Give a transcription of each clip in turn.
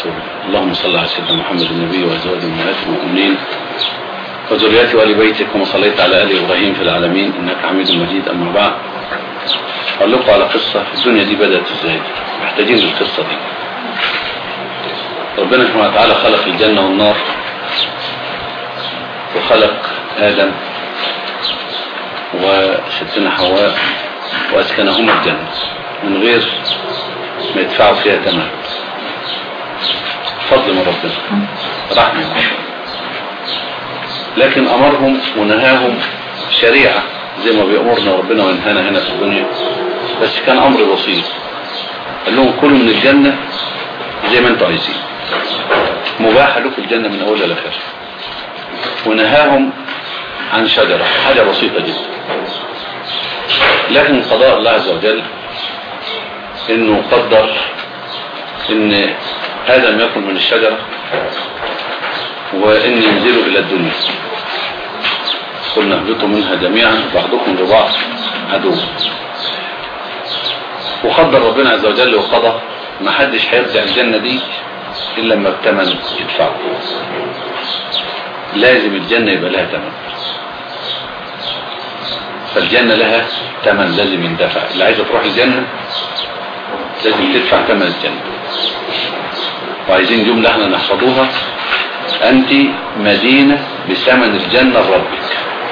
ورسوله اللهم صل على سيدنا محمد النبي وازواجه وامهات المؤمنين وذريته وآل بيته كما صليت على آل إبراهيم في العالمين إنك حميد مجيد أما بعد أقول لكم على قصة الدنيا دي بدأت إزاي محتاجين للقصة دي ربنا سبحانه وتعالى خلق الجنة والنار وخلق آدم وستنا حواء وأسكنهما الجنة من غير ما يدفعوا فيها تمام فضل من ربنا رحمة من ربنا لكن أمرهم ونهاهم شريعة زي ما بيأمرنا ربنا وينهانا هنا في الدنيا بس كان أمر بسيط قال لهم كلوا من الجنة زي ما انتوا عايزين مباح لكم الجنة من أولها لآخرها ونهاهم عن شجرة حاجة بسيطة جدا لكن قضاء الله عز وجل انه قدر ان آدم يأكل من الشجرة وان ينزلوا الى الدنيا قلنا اهبطوا منها جميعا بعضكم لبعض عدو وقدر ربنا عز وجل وقضى ما حدش هيرجع الجنة دي الا لما بتمن يدفعه لازم الجنة يبقى لها تمن فالجنة لها تمن لازم يندفع اللي عايزة تروح الجنة لازم تدفع تمن الجنة وعايزين جملة احنا نحفظوها انت مدينة بثمن الجنة لربك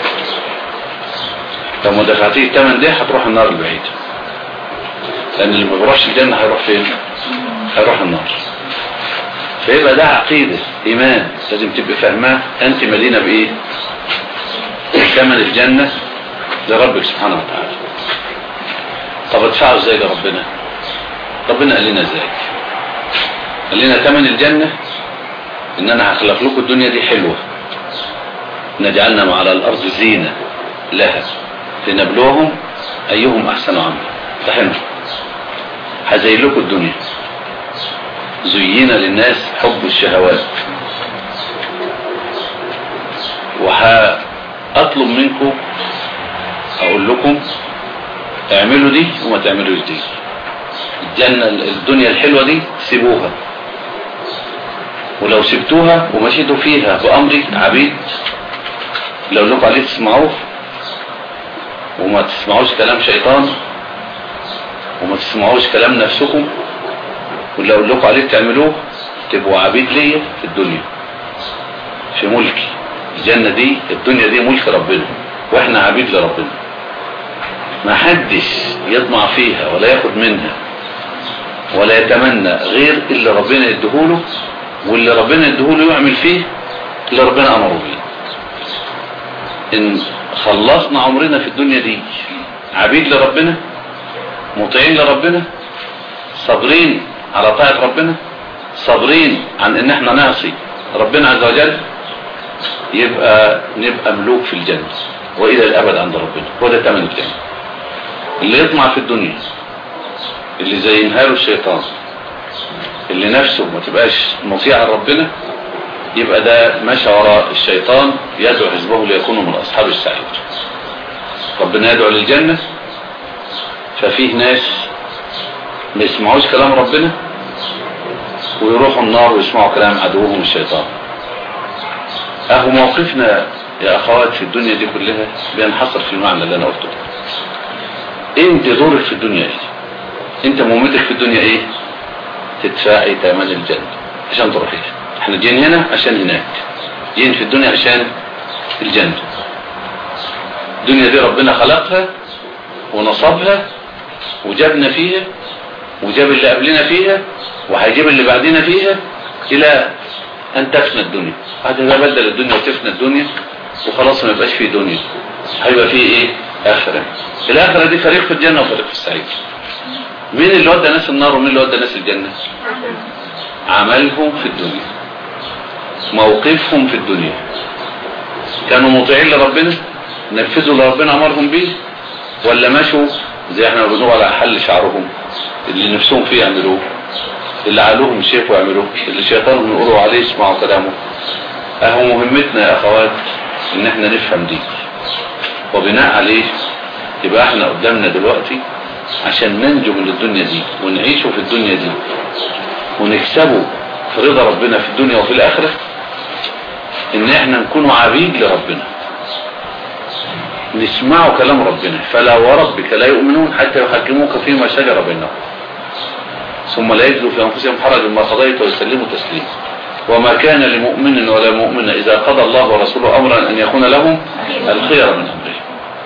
لو ما دفعتيه الثمن ده هتروح النار البعيدة لان اللي ما بيروحش الجنة هيروح فين هيروح النار فيبقى ده عقيدة ايمان لازم تبقى فاهماه انت مدينة بايه ثمن الجنة لربك سبحانه وتعالى طب ادفعه ازاي لربنا ربنا قال لنا ازاي قال لنا ثمن الجنة ان انا هخلق لكم الدنيا دي حلوة نجعلنا على الارض زينة لها لنبلوهم ايهم احسن عملا ده حلو هزين لكم الدنيا زينا للناس حب الشهوات وهطلب منكم اقول لكم اعملوا دي وما تعملوش دي الجنة الدنيا الحلوة دي سيبوها ولو سبتوها ومشيتوا فيها بأمري عبيد لو لكم عليه تسمعوه وما تسمعوش كلام شيطان وما تسمعوش كلام نفسكم ولو لكم عليه تعملوه تبقوا عبيد ليا في الدنيا في ملكي الجنة دي الدنيا دي ملك ربنا واحنا عبيد لربنا ما حدش يطمع فيها ولا ياخد منها ولا يتمنى غير اللي ربنا يديهوله واللي ربنا يديهوله يعمل فيه اللي ربنا امره بيه ان خلصنا عمرنا في الدنيا دي عبيد لربنا مطيعين لربنا صابرين على طاعة ربنا صابرين عن ان احنا نعصي ربنا عز وجل يبقى نبقى ملوك في الجنة والى الابد عند ربنا هو ده تمن الجنة اللي يطمع في الدنيا اللي زينها له الشيطان اللي نفسه ما تبقاش مطيع ربنا يبقى ده ماشي وراء الشيطان يدعو حزبه ليكونوا من اصحاب السعير ربنا يدعو للجنة ففيه ناس ما يسمعوش كلام ربنا ويروحوا النار ويسمعوا كلام عدوهم الشيطان اهو موقفنا يا اخوات في الدنيا دي كلها بينحصر في المعنى اللي انا قلته انت دورك في الدنيا ايه انت مهمتك في الدنيا ايه تدفعي ثمن الجنة عشان تروحي احنا جين هنا عشان هناك جين في الدنيا عشان الجنة الدنيا دي ربنا خلقها ونصبها وجابنا فيها وجاب اللي قبلنا فيها وهيجيب اللي بعدنا فيها الى ان تفنى الدنيا بعد ما بدل الدنيا وتفنى الدنيا وخلاص ما يبقاش فيه دنيا هيبقى فيه ايه اخرة الاخرة دي فريق في الجنة وفريق في السعيد مين اللي ودى ناس النار ومين اللي ودى ناس الجنة عملهم في الدنيا موقفهم في الدنيا كانوا مطيعين لربنا نفذوا اللي ربنا امرهم بيه ولا مشوا زي احنا بنقول على حل شعرهم اللي نفسهم فيه يعملوه اللي علوهم شافوا يعملوه اللي شيطانهم يقولوا عليه يسمعوا كلامه اهو مهمتنا يا اخوات ان احنا نفهم دي وبناء عليه يبقى احنا قدامنا دلوقتي عشان ننجو من الدنيا دي ونعيشوا في الدنيا دي ونكسبوا في رضا ربنا في الدنيا وفي الآخرة ان احنا نكون عبيد لربنا نسمع كلام ربنا فلا وربك لا يؤمنون حتى يحكموك فيما شجر بينهم ثم لا يجدوا في أنفسهم حرج ما قضيت ويسلموا تسليما وما كان لمؤمن ولا مؤمنة إذا قضى الله ورسوله أمرا أن يكون لهم الخير من أمره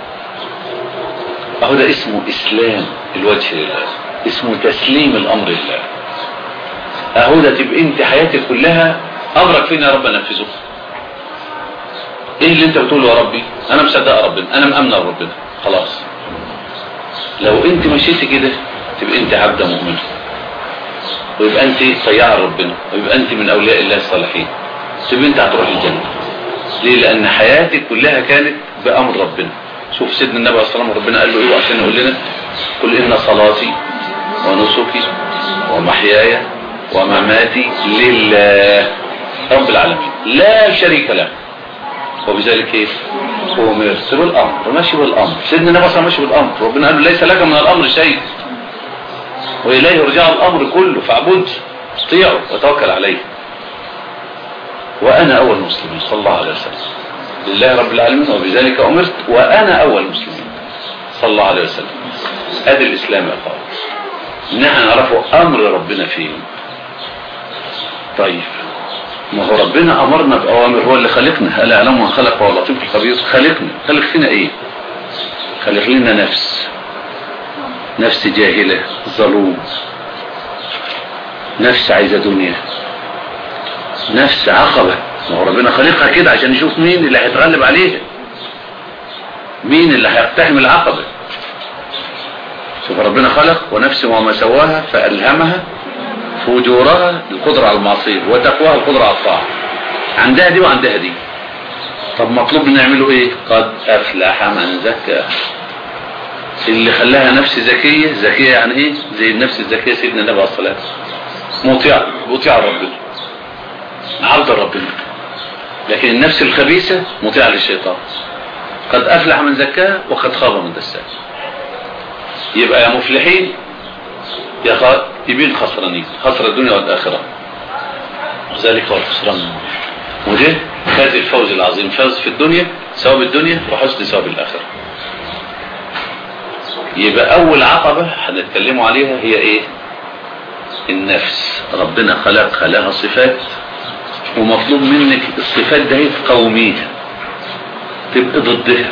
أهو ده اسمه إسلام الوجه لله اسمه تسليم الأمر لله أهو ده تبقى أنت حياتك كلها أمرك فين يا رب أنفذه إيه اللي أنت بتقوله يا ربي أنا مصدق ربنا أنا مأمن ربنا خلاص لو أنت مشيتي كده تبقى أنت عبدة مؤمنة ويبقى انت طيعة ربنا ويبقى انت من اولياء الله الصالحين تبقى انت هتروح الجنة ليه لان حياتك كلها كانت بامر ربنا شوف سيدنا النبي عليه الصلاة والسلام ربنا قال له ايه عشان يقول لنا قل ان صلاتي ونسكي ومحياي ومماتي لله رب العالمين لا شريك له وبذلك ايه امرت بالامر ماشي بالامر سيدنا النبي صلى الله عليه وسلم ماشي بالامر ربنا قال له ليس لك من الامر شيء وإليه يرجع الأمر كله فاعبد اطيعه وتوكل عليه وأنا أول مسلمين صلى الله عليه وسلم لله رب العالمين وبذلك أمرت وأنا أول مسلمين صلى الله عليه وسلم هذا الإسلام يا قال نحن نعرفه أمر ربنا فيه طيب ما هو ربنا أمرنا بأوامر هو اللي خلقنا ألا أعلم من خلق وهو لطيف الخبير خلقنا خلق فينا إيه خلق لنا نفس نفس جاهلة ظلوم نفس عايزة دنيا نفس عقبة ما هو ربنا خلقها كده عشان يشوف مين اللي هيتغلب عليها مين اللي هيقتحم العقبة شوف ربنا خلق ونفس وما سواها فألهمها فجورها القدرة على المعصية وتقواها القدرة على الطاعة عندها دي وعندها دي طب مطلوب نعمله ايه قد افلح من زكاها اللي خلاها نفس ذكية ذكية يعني ايه زي النفس الذكية سيدنا النبي عليه الصلاة مطيع مطيع ربنا عبد ربنا لكن النفس الخبيثة مطيعة للشيطان قد أفلح من زكاها وقد خاب من دساها يبقى يا مفلحين يا خائبين خسرانين خسر الدنيا والآخرة ذلك هو الخسران وده فاز الفوز العظيم فاز في الدنيا ثواب الدنيا وحسن ثواب الآخرة يبقى اول عقبة هنتكلموا عليها هي ايه النفس ربنا خلق لها صفات ومطلوب منك الصفات دي تقوميها تبقى ضدها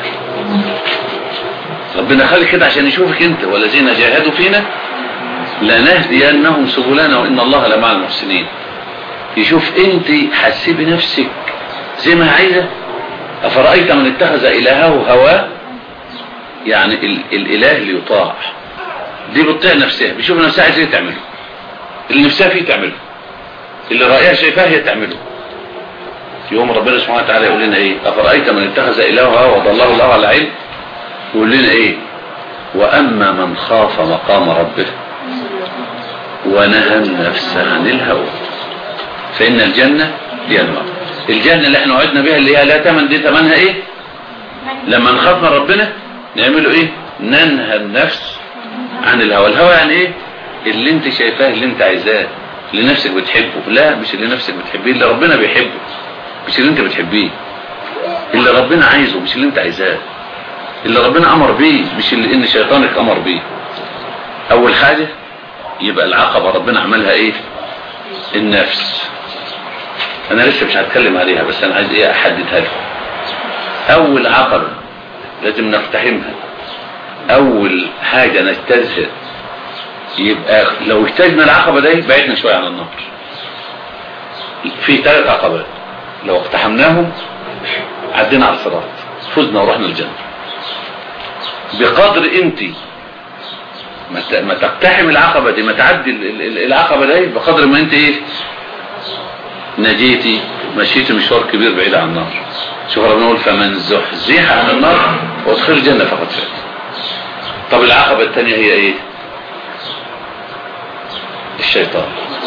ربنا خلق كده عشان يشوفك انت والذين جاهدوا فينا لنهدينهم سبلنا وان الله لمع المحسنين يشوف انت حسبي نفسك زي ما عايزه افرايت من اتخذ الهه هواه يعني ال الاله اللي يطاع دي بتطيع نفسها بيشوف نفسها عايزه تعمله اللي نفسها فيه تعمله اللي رأيها شايفاه هي تعمله يوم ربنا سبحانه وتعالى يقول لنا ايه افرأيت من اتخذ الهه وضله الله على علم يقول لنا ايه واما من خاف مقام ربه ونهى النفس عن الهوى فان الجنة هي النار الجنة اللي احنا وعدنا بها اللي هي لا تمن دي تمنها ايه لما نخاف من ربنا نعمله ايه ننهى النفس عن الهوى الهوى يعني ايه اللي انت شايفاه اللي انت عايزاه اللي نفسك بتحبه لا مش اللي نفسك بتحبيه اللي ربنا بيحبه مش اللي انت بتحبيه اللي ربنا عايزه مش اللي انت عايزاه اللي ربنا امر بيه مش اللي ان شيطانك امر بيه اول حاجة يبقى العقبة ربنا عملها ايه النفس انا لسه مش هتكلم عليها بس انا عايز ايه احددها لكم اول عقبة لازم نقتحمها اول حاجة نجتازها يبقى لو اجتزنا العقبة دي بعدنا شوية عن النهر في ثلاث عقبات لو اقتحمناهم عدينا على الصراط فزنا ورحنا الجنة بقدر انت ما تقتحم العقبة دي ما تعدي العقبة دي بقدر ما انت ايه نجيتي مشيتي مشوار كبير بعيد عن النار شوف ربنا يقول فمن زحزح عن النار وادخل الجنة فقد فات طب العقبة الثانية هي ايه الشيطان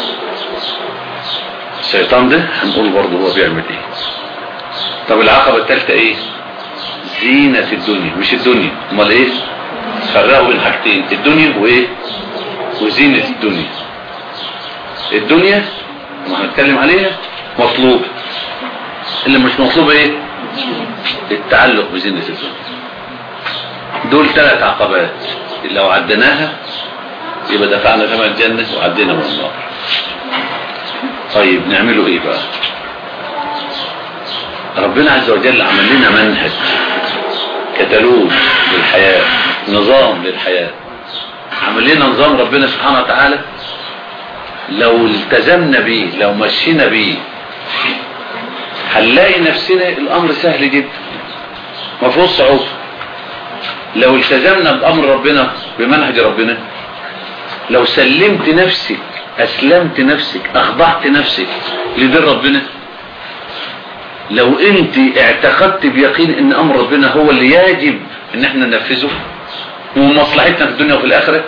الشيطان ده هنقول برضه هو بيعمل ايه طب العقبة الثالثة ايه زينة الدنيا مش الدنيا امال ايه فرقوا بين حاجتين الدنيا وايه وزينة الدنيا الدنيا ما هنتكلم عليها مطلوب اللي مش مطلوب ايه التعلق بزينة الدنيا دول ثلاث عقبات لو عديناها يبقى دفعنا ثمن الجنة وعدينا من النار طيب نعمله ايه بقى ربنا عز وجل عمل لنا منهج كتالوج للحياة نظام للحياة عمل لنا نظام ربنا سبحانه وتعالى لو التزمنا بيه لو مشينا بيه هنلاقي نفسنا الامر سهل جدا ما فيهوش صعوبه لو التزمنا بامر ربنا بمنهج ربنا لو سلمت نفسك اسلمت نفسك اخضعت نفسك لدين ربنا لو انت اعتقدت بيقين ان امر ربنا هو اللي يجب ان احنا ننفذه ومصلحتنا في الدنيا وفي الاخره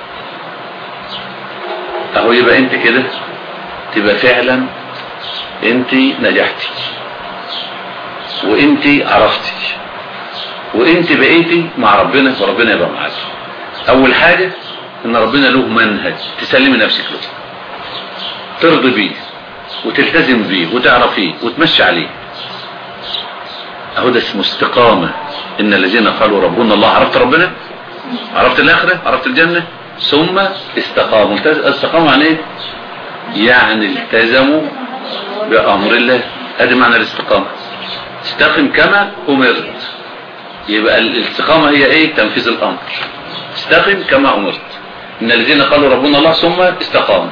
اهو يبقى انت كده تبقى فعلا انت نجحتي وانت عرفتي وانت بقيتي مع ربنا وربنا يبقى معاك اول حاجة ان ربنا له منهج تسلمي نفسك له ترضي بيه وتلتزم بيه وتعرفيه وتمشي عليه اهو ده اسمه استقامة ان الذين قالوا ربنا الله عرفت ربنا عرفت الاخرة عرفت الجنة ثم استقاموا استقاموا يعني ايه يعني التزموا بامر الله ادي معنى الاستقامة استقم كما امرت يبقى الاستقامة هي ايه تنفيذ الامر استقم كما امرت ان الذين قالوا ربنا الله ثم استقاموا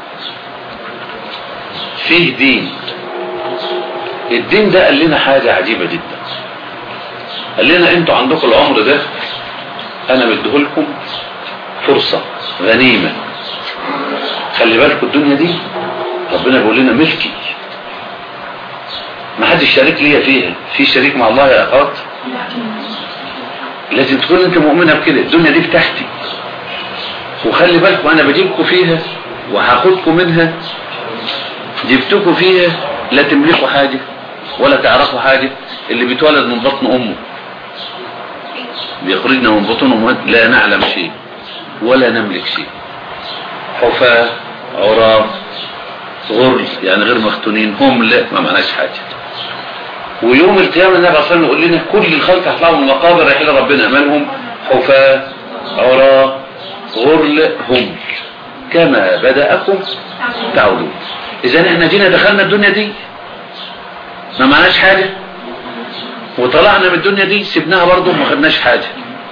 فيه دين الدين ده قال لنا حاجة عجيبة جدا قال لنا انتوا عندكم العمر ده انا مديهولكم فرصة غنيمة خلي بالكم الدنيا دي ربنا بيقول لنا ملكي ما حدش شريك ليا فيها في شريك مع الله يا اخوات لازم تكون انت مؤمنة بكده الدنيا دي بتاعتي وخلي بالكم انا بجيبكم فيها وهاخدكم منها جبتكم فيها لا تملكوا حاجة ولا تعرفوا حاجة اللي بيتولد من بطن امه بيخرجنا من بطن امه لا نعلم شيء ولا نملك شيء حفاة عراة غرل يعني غير مختونين هم لا ما معناش حاجة ويوم القيامة النبي صلى الله عليه وسلم يقول لنا كل الخلق هيطلعوا من المقابر رايحين لربنا مالهم حفاة عراة غرل هم كما بدأكم تعودون اذا احنا جينا دخلنا الدنيا دي ما معناش حاجة وطلعنا من الدنيا دي سيبناها برضه ما خدناش حاجة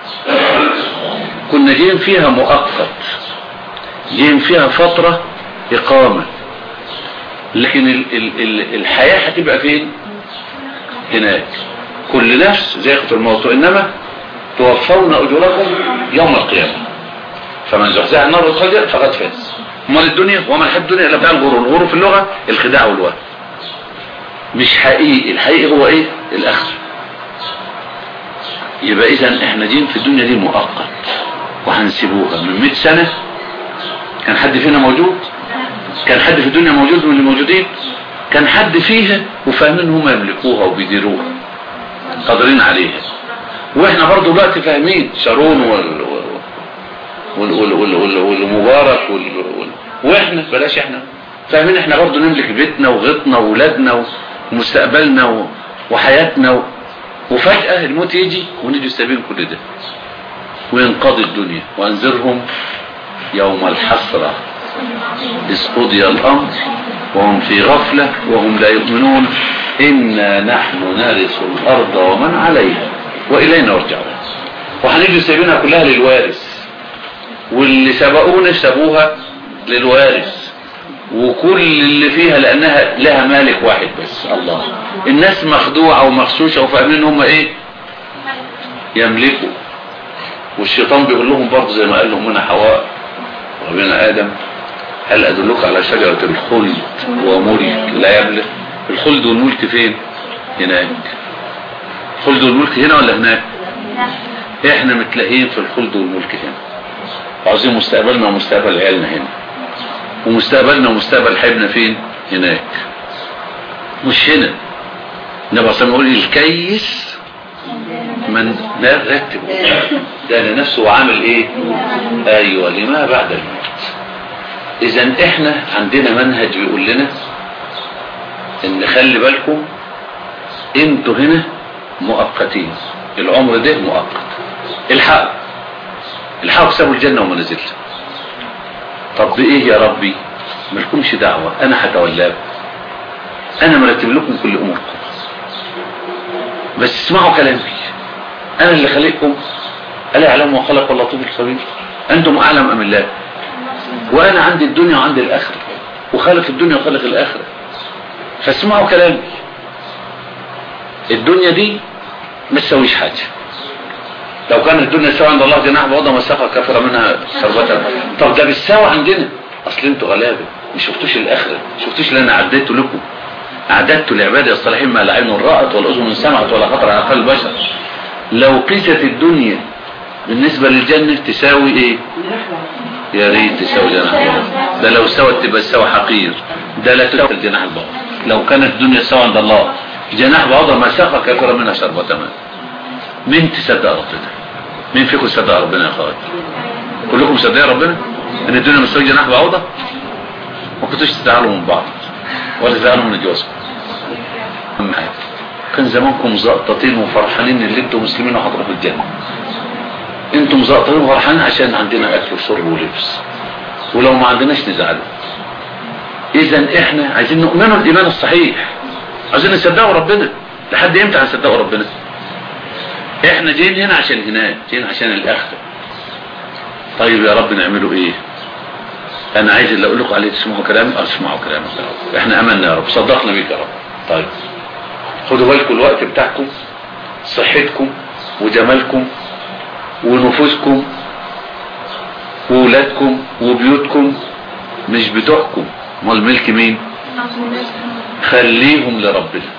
كنا جايين فيها مؤقت جايين فيها فترة إقامة لكن ال ال ال الحياة هتبقى فين هناك كل نفس ذائقة الموت إنما توفون أجوركم يوم القيامة فمن زحزح النار والخرج فقد فاز امال الدنيا وما الحياة الدنيا إلا بتاع الغرور الغرور في اللغة الخداع والوهم مش حقيقي الحقيقي هو ايه الاخر يبقى اذا احنا جين في الدنيا دي مؤقت وهنسيبوها من 100 سنة كان حد فينا موجود كان حد في الدنيا موجود من الموجودين كان حد فيها وفاهمين هم يملكوها وبيديروها قادرين عليها واحنا برضو دلوقتي فاهمين شارون وال وال وال وال وال والمبارك وال وال واحنا بلاش احنا فاهمين احنا برضو نملك بيتنا وغيطنا وولادنا ومستقبلنا و... وحياتنا و... وفجأة الموت يجي ونيجي سابين كل ده وينقضي الدنيا وانذرهم يوم الحسرة إذ قضي الأمر وهم في غفلة وهم لا يؤمنون إنا نحن نرث الأرض ومن عليها وإلينا يرجعون وهنيجي سايبينها كلها للوارث واللي سبقونا سابوها للوارث وكل اللي فيها لأنها لها مالك واحد بس الله الناس مخدوعة ومخشوشة وفاهمين هم ايه يملكوا والشيطان بيقول لهم برضه زي ما قال لهم هنا حواء وبين آدم هل أدلك على شجرة الخلد وملك لا يبلغ الخلد والملك فين هناك الخلد والملك هنا ولا هناك احنا متلاقين في الخلد والملك هنا وعاوزين مستقبلنا ومستقبل عيالنا هنا ومستقبلنا ومستقبل حبنا فين هناك مش هنا النبي صلى الله عليه وسلم يقول الكيس من لا رتب ده لنفسه وعامل ايه ايوه لما بعد الموت اذا احنا عندنا منهج بيقول لنا ان خلي بالكم انتوا هنا مؤقتين العمر ده مؤقت الحقوا الحقوا سابوا الجنة وما نزلت طب بايه يا ربي ملكمش دعوة انا هتولاكم انا مرتب لكم كل اموركم بس اسمعوا كلامي انا اللي خلقكم الا يعلم وخلق اللطيف الخبير انتم اعلم ام الله وانا عندي الدنيا وعندي الاخره وخلق الدنيا وخلق الاخره فاسمعوا كلامي الدنيا دي ما تسويش حاجه لو كانت الدنيا تساوي عند الله جناح بعوضة ما سقى كفر منها شربتها طب ده بالساوى عندنا اصل انتوا غلابه مش شفتوش الاخره شفتوش اللي انا عديته لكم اعددت لعبادي الصالحين ما لا عين رأت ولا اذن سمعت ولا خطر على قلب بشر لو قست الدنيا بالنسبة للجنة تساوي ايه يا ريت تساوي جناح البعوض ده لو سوت تبقى سوى حقير ده لا تساوي الجناح البعوض لو كانت الدنيا سوى عند الله جناح بعوضة ما سقى كثر منها شربة تمام مين تصدق ربنا مين فيكم صدق ربنا يا اخوات كلكم مصدقين ربنا ان الدنيا مستوي جناح بعوضة ما كنتوش تزعلوا من بعض ولا تزعلوا من جوازكم اهم حاجه كان زمانكم زقطتين وفرحانين ان انتم مسلمين وهتروحوا الجنه انتم زقطتين وفرحانين عشان عندنا اكل وشرب ولبس ولو ما عندناش نزعلوا اذا احنا عايزين نؤمنوا الايمان الصحيح عايزين نصدقوا ربنا لحد امتى هنصدقوا ربنا احنا جايين هنا عشان هناك جايين عشان الاخره طيب يا رب نعمله ايه انا عايز اللي اقول لكم عليه تسمعوا كلامي اه اسمعوا كلامي يا رب احنا امنا يا رب صدقنا بيك يا رب طيب خدوا بالكم الوقت بتاعكم صحتكم وجمالكم ونفوسكم وولادكم وبيوتكم مش بتوعكم امال الملك مين خليهم لربنا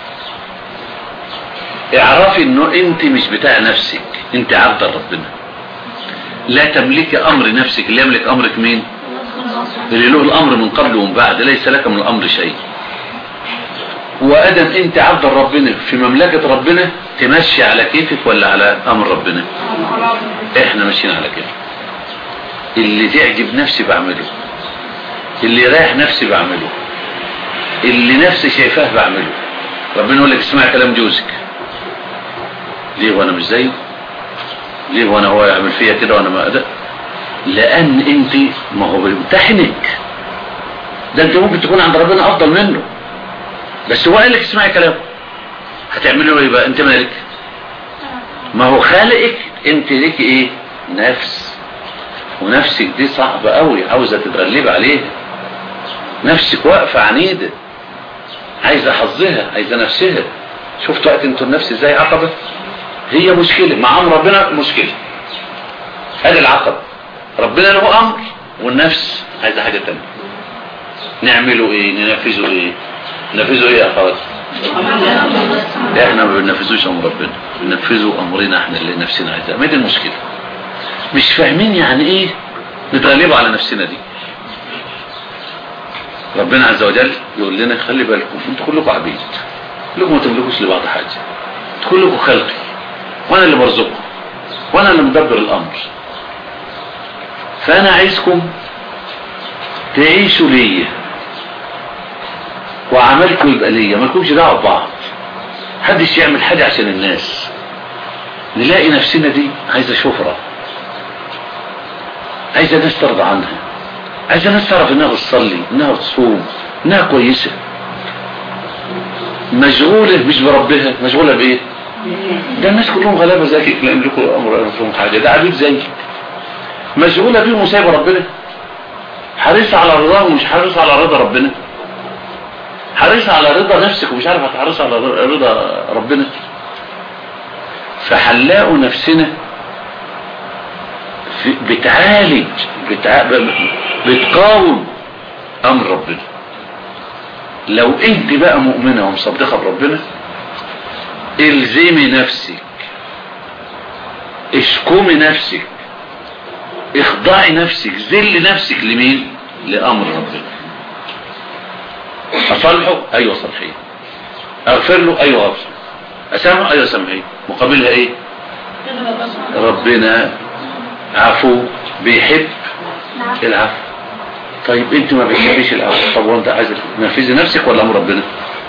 اعرفي انه انت مش بتاع نفسك انت عبد ربنا لا تملك امر نفسك اللي يملك امرك مين اللي له الامر من قبل ومن بعد ليس لك من الامر شيء وادم انت عبد ربنا في مملكة ربنا تمشي على كيفك ولا على امر ربنا احنا ماشيين على كيفك اللي تعجب نفسي بعمله اللي يريح نفسي بعمله اللي نفسي شايفاه بعمله ربنا يقول لك اسمع كلام جوزك ليه وانا مش زيه ليه وانا هو يعمل فيا كده وانا ما ادى لان انت ما هو بيمتحنك ده انت ممكن تكون عند ربنا افضل منه بس هو قال لك اسمعي كلامه هتعملوا ايه بقى انت مالك ما هو خالقك انت ليك ايه نفس ونفسك دي صعبة قوي عاوزة تتغلب عليها نفسك واقفة عنيدة عايزة حظها عايزة نفسها شفت وقت انتوا النفس ازاي عقبة هي مشكلة مع امر ربنا مشكلة هذه العقبة ربنا له امر والنفس عايزة حاجة تانية نعمله ايه ننفذه ايه ننفذه ايه يا اخوات احنا ما بننفذوش امر ربنا بننفذه امرنا احنا اللي نفسنا عايزاه ما دي المشكلة مش فاهمين يعني ايه نتغلبوا على نفسنا دي ربنا عز وجل يقول لنا خلي بالكم انتوا كلكم عبيد كلكم ما تملكوش لبعض حاجة انتوا كلكم خلقي وانا اللي برزقكم وانا اللي مدبر الامر فانا عايزكم تعيشوا ليا وعملكم يبقى ليا مالكمش دعوه ببعض محدش يعمل حاجه عشان الناس نلاقي نفسنا دي عايزه شهره عايزه ناس ترضى عنها عايزه ناس تعرف انها بتصلي انها بتصوم انها كويسه مشغوله مش بربها مشغوله بايه ده الناس كلهم غلابه زيك لا يملكوا امر انفسهم حاجه ده عبيد زيك مشغوله بيهم وسايبه ربنا حريصه على رضاه ومش حريصه على رضا ربنا حريصه على رضا نفسك ومش عارفه تحرص على رضا ربنا فهنلاقوا نفسنا في بتعالج بتع... بتقاوم امر ربنا لو انت بقى مؤمنه ومصدقه بربنا الزمي نفسك اشكمي نفسك اخضعي نفسك ذل نفسك لمين لامر ربنا اصلحه ايوه صلحيه اغفر له ايوه اغفر اسامحه ايوه سامحيه مقابلها ايه ربنا عفو بيحب العفو طيب انت ما بتحبيش العفو طب وانت عايز تنفذي نفسك ولا امر ربنا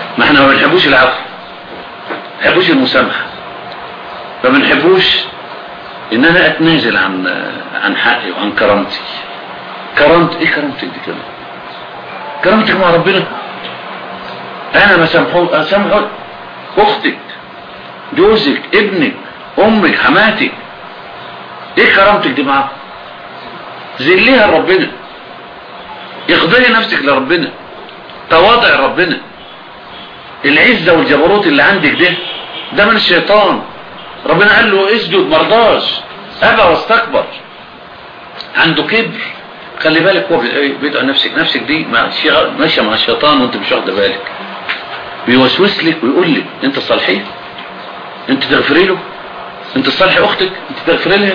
ما احنا ما بنحبوش العفو ما بنحبوش المسامحة ما بنحبوش ان انا اتنازل عن عن حقي وعن كرامتي كرامتي ايه كرامتك دي كده كرامتك مع ربنا انا ما سامحه اسامحه اختك جوزك ابنك امك حماتك ايه كرامتك دي معاه ذليها لربنا اخضعي نفسك لربنا تواضع ربنا العزة والجبروت اللي عندك ده ده من الشيطان ربنا قال له اسجد مرضاش ابى واستكبر عنده كبر خلي بالك هو بيدعو نفسك نفسك دي ماشيه مع الشيطان وانت مش واخده بالك بيوسوس لك ويقول لك انت صالحين انت تغفري له انت تصالحي اختك انت تغفري لها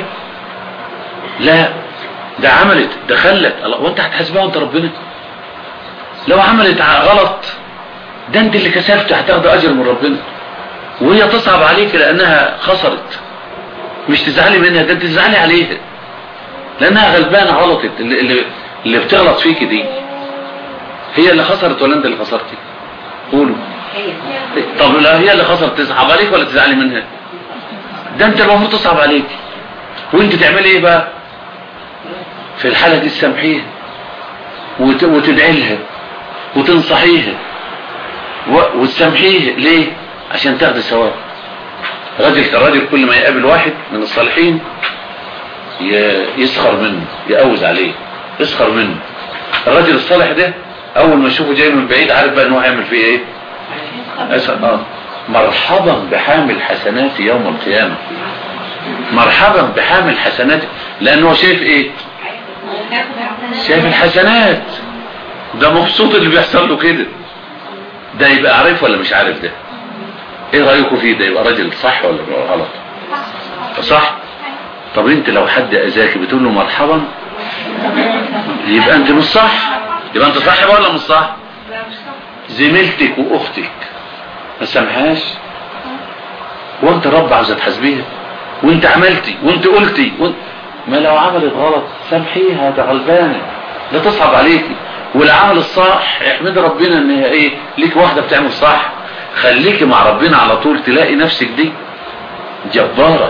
لا ده عملت ده خلت الله وانت هتحاسبها وانت ربنا لو عملت غلط ده انت اللي كسبت هتاخد اجر من ربنا وهي تصعب عليك لانها خسرت مش تزعلي منها ده انت تزعلي عليها لانها غلبانه غلطت اللي, اللي, اللي بتغلط فيك دي هي اللي خسرت ولا انت اللي خسرتي قولوا طب لا هي اللي خسرت تصعب عليك ولا تزعلي منها ده انت المفروض تصعب عليك وانت تعملي ايه بقى في الحالة دي تسامحيها وت... وتدعي لها وتنصحيها و... وتسامحيه ليه عشان تاخد ثواب راجل الراجل كل ما يقابل واحد من الصالحين ي... يسخر منه يقوز عليه يسخر منه الراجل الصالح ده اول ما يشوفه جاي من بعيد عارف بقى ان هو هيعمل فيه ايه أسأل آه. مرحبا بحامل حسنات يوم القيامة مرحبا بحامل حسنات لانه شايف ايه شايف الحسنات ده مبسوط اللي بيحصل له كده ده يبقى عارف ولا مش عارف ده ايه رأيكم فيه ده يبقى راجل صح ولا غلط صح طب انت لو حد اذاك بتقول له مرحبا يبقى انت مش صح يبقى انت صح ولا مش صح زميلتك واختك ما سامحاش وانت رب عاوزه تحاسبيها وانت عملتي وانت قلتي وانت ما لو عملت غلط سامحيها ده غلبانه ده تصعب عليكي والعمل الصح احمد ربنا ان هي ايه ليك واحده بتعمل صح خليكي مع ربنا على طول تلاقي نفسك دي جباره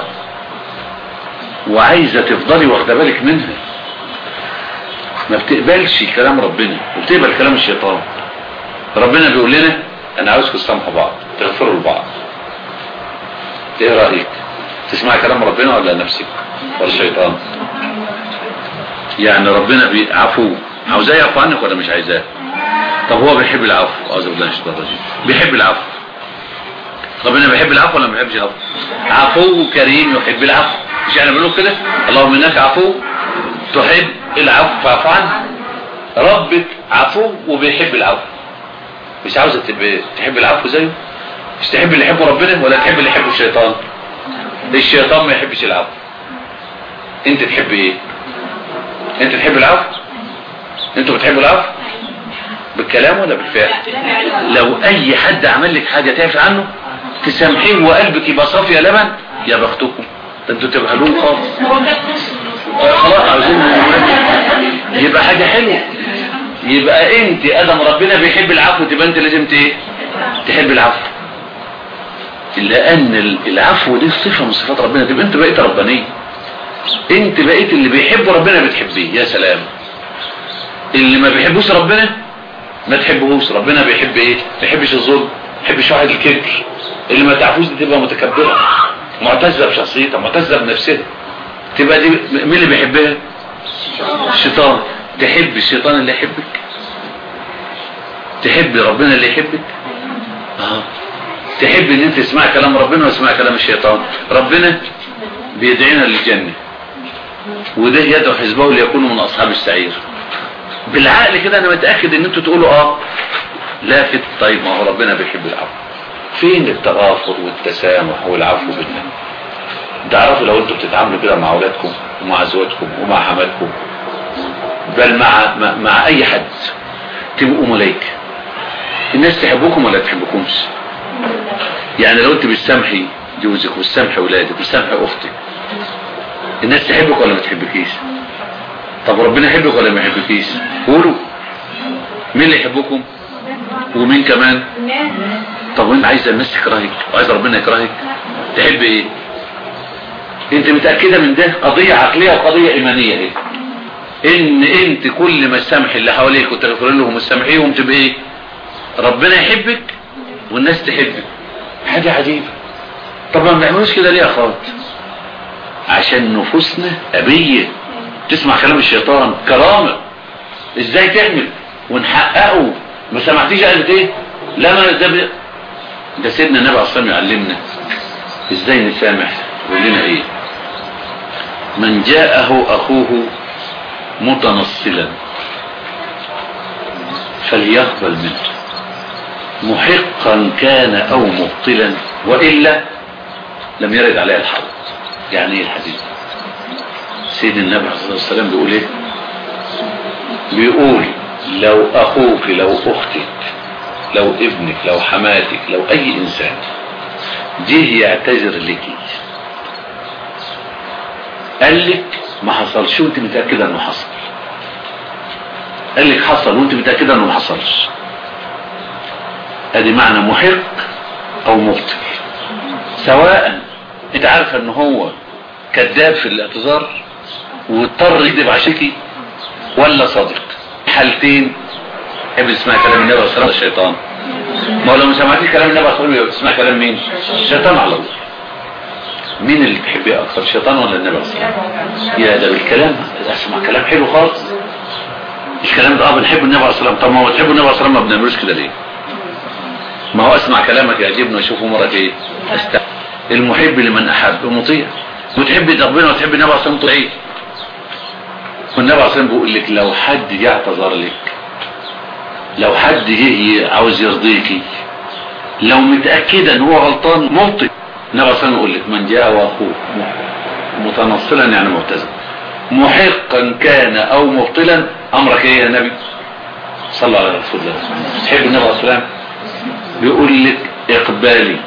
وعايزه تفضلي واخده بالك منها ما بتقبلش كلام ربنا وبتقبل كلام الشيطان ربنا بيقول لنا انا عاوزكم تسامحوا بعض تغفروا لبعض ايه رايك تسمع كلام ربنا ولا نفسك ولا الشيطان يعني ربنا عفو عاوزاه يعفو عنك ولا مش عايزاه طب هو بيحب العفو اعوذ بالله من الشيطان الرجيم بيحب العفو ربنا بيحب العفو ولا ما بيحبش العفو عفو كريم يحب العفو مش احنا بنقول كده اللهم انك عفو تحب العفو فاعف عنه ربك عفو وبيحب العفو مش عاوزه تحب العفو زيه مش تحب اللي يحبه ربنا ولا تحب اللي يحبه الشيطان الشيطان ما يحبش العفو انت تحب ايه انت تحب العفو انتوا بتحبوا العفو بالكلام ولا بالفعل لو اي حد عمل لك حاجه تعفي عنه تسامحيه وقلبك يبقى صافي يا لبن يا بختكم ده انتوا تبهلون خالص خلاص عاوزين يبقى حاجه حلوه يبقى انت ادم ربنا بيحب العفو تبقى انت لازم ايه تحب العفو لان العفو دي صفه من صفات ربنا تبقى انت بقيت ربانيه انت بقيت اللي بيحب ربنا بتحبيه يا سلام اللي ما بيحبوش ربنا ما تحبهوش ربنا بيحب ايه ما بيحبش الظلم ما بيحبش واحد الكبر اللي ما تعرفوش دي تبقى متكبره معتزه بشخصيتها معتزه بنفسها تبقى دي مين اللي بيحبها الشيطان تحب الشيطان اللي يحبك تحب ربنا اللي يحبك اه تحب ان انت تسمع كلام ربنا وتسمع كلام الشيطان ربنا بيدعينا للجنة وده يدعو حزبه ليكونوا من اصحاب السعير بالعقل كده انا متأكد ان انتوا تقولوا اه لافت طيب ما هو ربنا بيحب العفو فين التغافر والتسامح والعفو بالله تعرفوا لو انتوا بتتعاملوا كده مع اولادكم ومع زوجكم ومع حماتكم بل مع, مع, مع اي حد تبقوا ملايكة الناس تحبكم ولا تحبكمش يعني لو انت بتسامحي جوزك وتسامحي اولادك وتسامحي اختك الناس تحبك ولا ما تحبكيش طب ربنا يحبك ولا ما يحبكيش قولوا مين اللي يحبكم ومين كمان طب وانت عايز الناس تكرهك وعايز ربنا يكرهك تحب ايه انت متأكدة من ده قضية عقلية وقضية ايمانية ايه ان انت كل ما تسامح اللي حواليك وتغفر لهم وتسامحيهم تبقى ايه ربنا يحبك والناس تحبك حاجة عجيبة طب ما بنعملوش كده ليه يا اخوات عشان نفوسنا أبية تسمع كلام الشيطان كرامة ازاي تعمل ونحققه ما سمعتيش قالت ايه لا ما ده ب... ده سيدنا النبي عليه الصلاه يعلمنا ازاي نسامح يقول لنا ايه من جاءه اخوه متنصلا فليقبل منه محقا كان او مبطلا والا لم يرد عليه الحوض يعني ايه الحديث سيد النبي عليه الصلاه والسلام بيقول ايه بيقول لو اخوك لو اختك لو ابنك لو حماتك لو اي انسان جه يعتذر لك قال لك ما حصلش وانت متاكده انه حصل قال لك حصل وانت متاكده انه ما حصلش ادي معنى محق او مبطل سواء انت عارفه ان هو كذاب في الاعتذار واضطر يكذب عشانكي ولا صادق حالتين تحب تسمع كلام النبي صلى الله عليه وسلم الشيطان ما هو لو ما سمعتيش كلام النبي صلى الله عليه وسلم تسمع كلام مين الشيطان على طول مين اللي تحبيه اكثر الشيطان ولا النبي صلى الله عليه وسلم يا ده بالكلام اسمع كلام حلو خالص الكلام ده اه بنحب النبي عليه الصلاه والسلام طب ما هو تحب النبي عليه الصلاه والسلام ما بنعملوش كده ليه ما هو اسمع كلامك يعجبني واشوفه مرة ايه أست... المحب لمن احب مطيع وتحب ربنا وتحب النبي عليه الصلاه والسلام طيعيه والنبي عليه الصلاه والسلام بيقول لك لو حد جه اعتذر لك لو حد جه عاوز يرضيكي لو متأكدة ان هو غلطان مبطئ النبي صلى الله عليه وسلم يقول لك من جاء واخوه متنصلا يعني مبتزا محقا كان او مبطلا امرك ايه يا نبي صلى على رسول الله تحب النبي عليه الصلاه والسلام بيقول لك اقبالي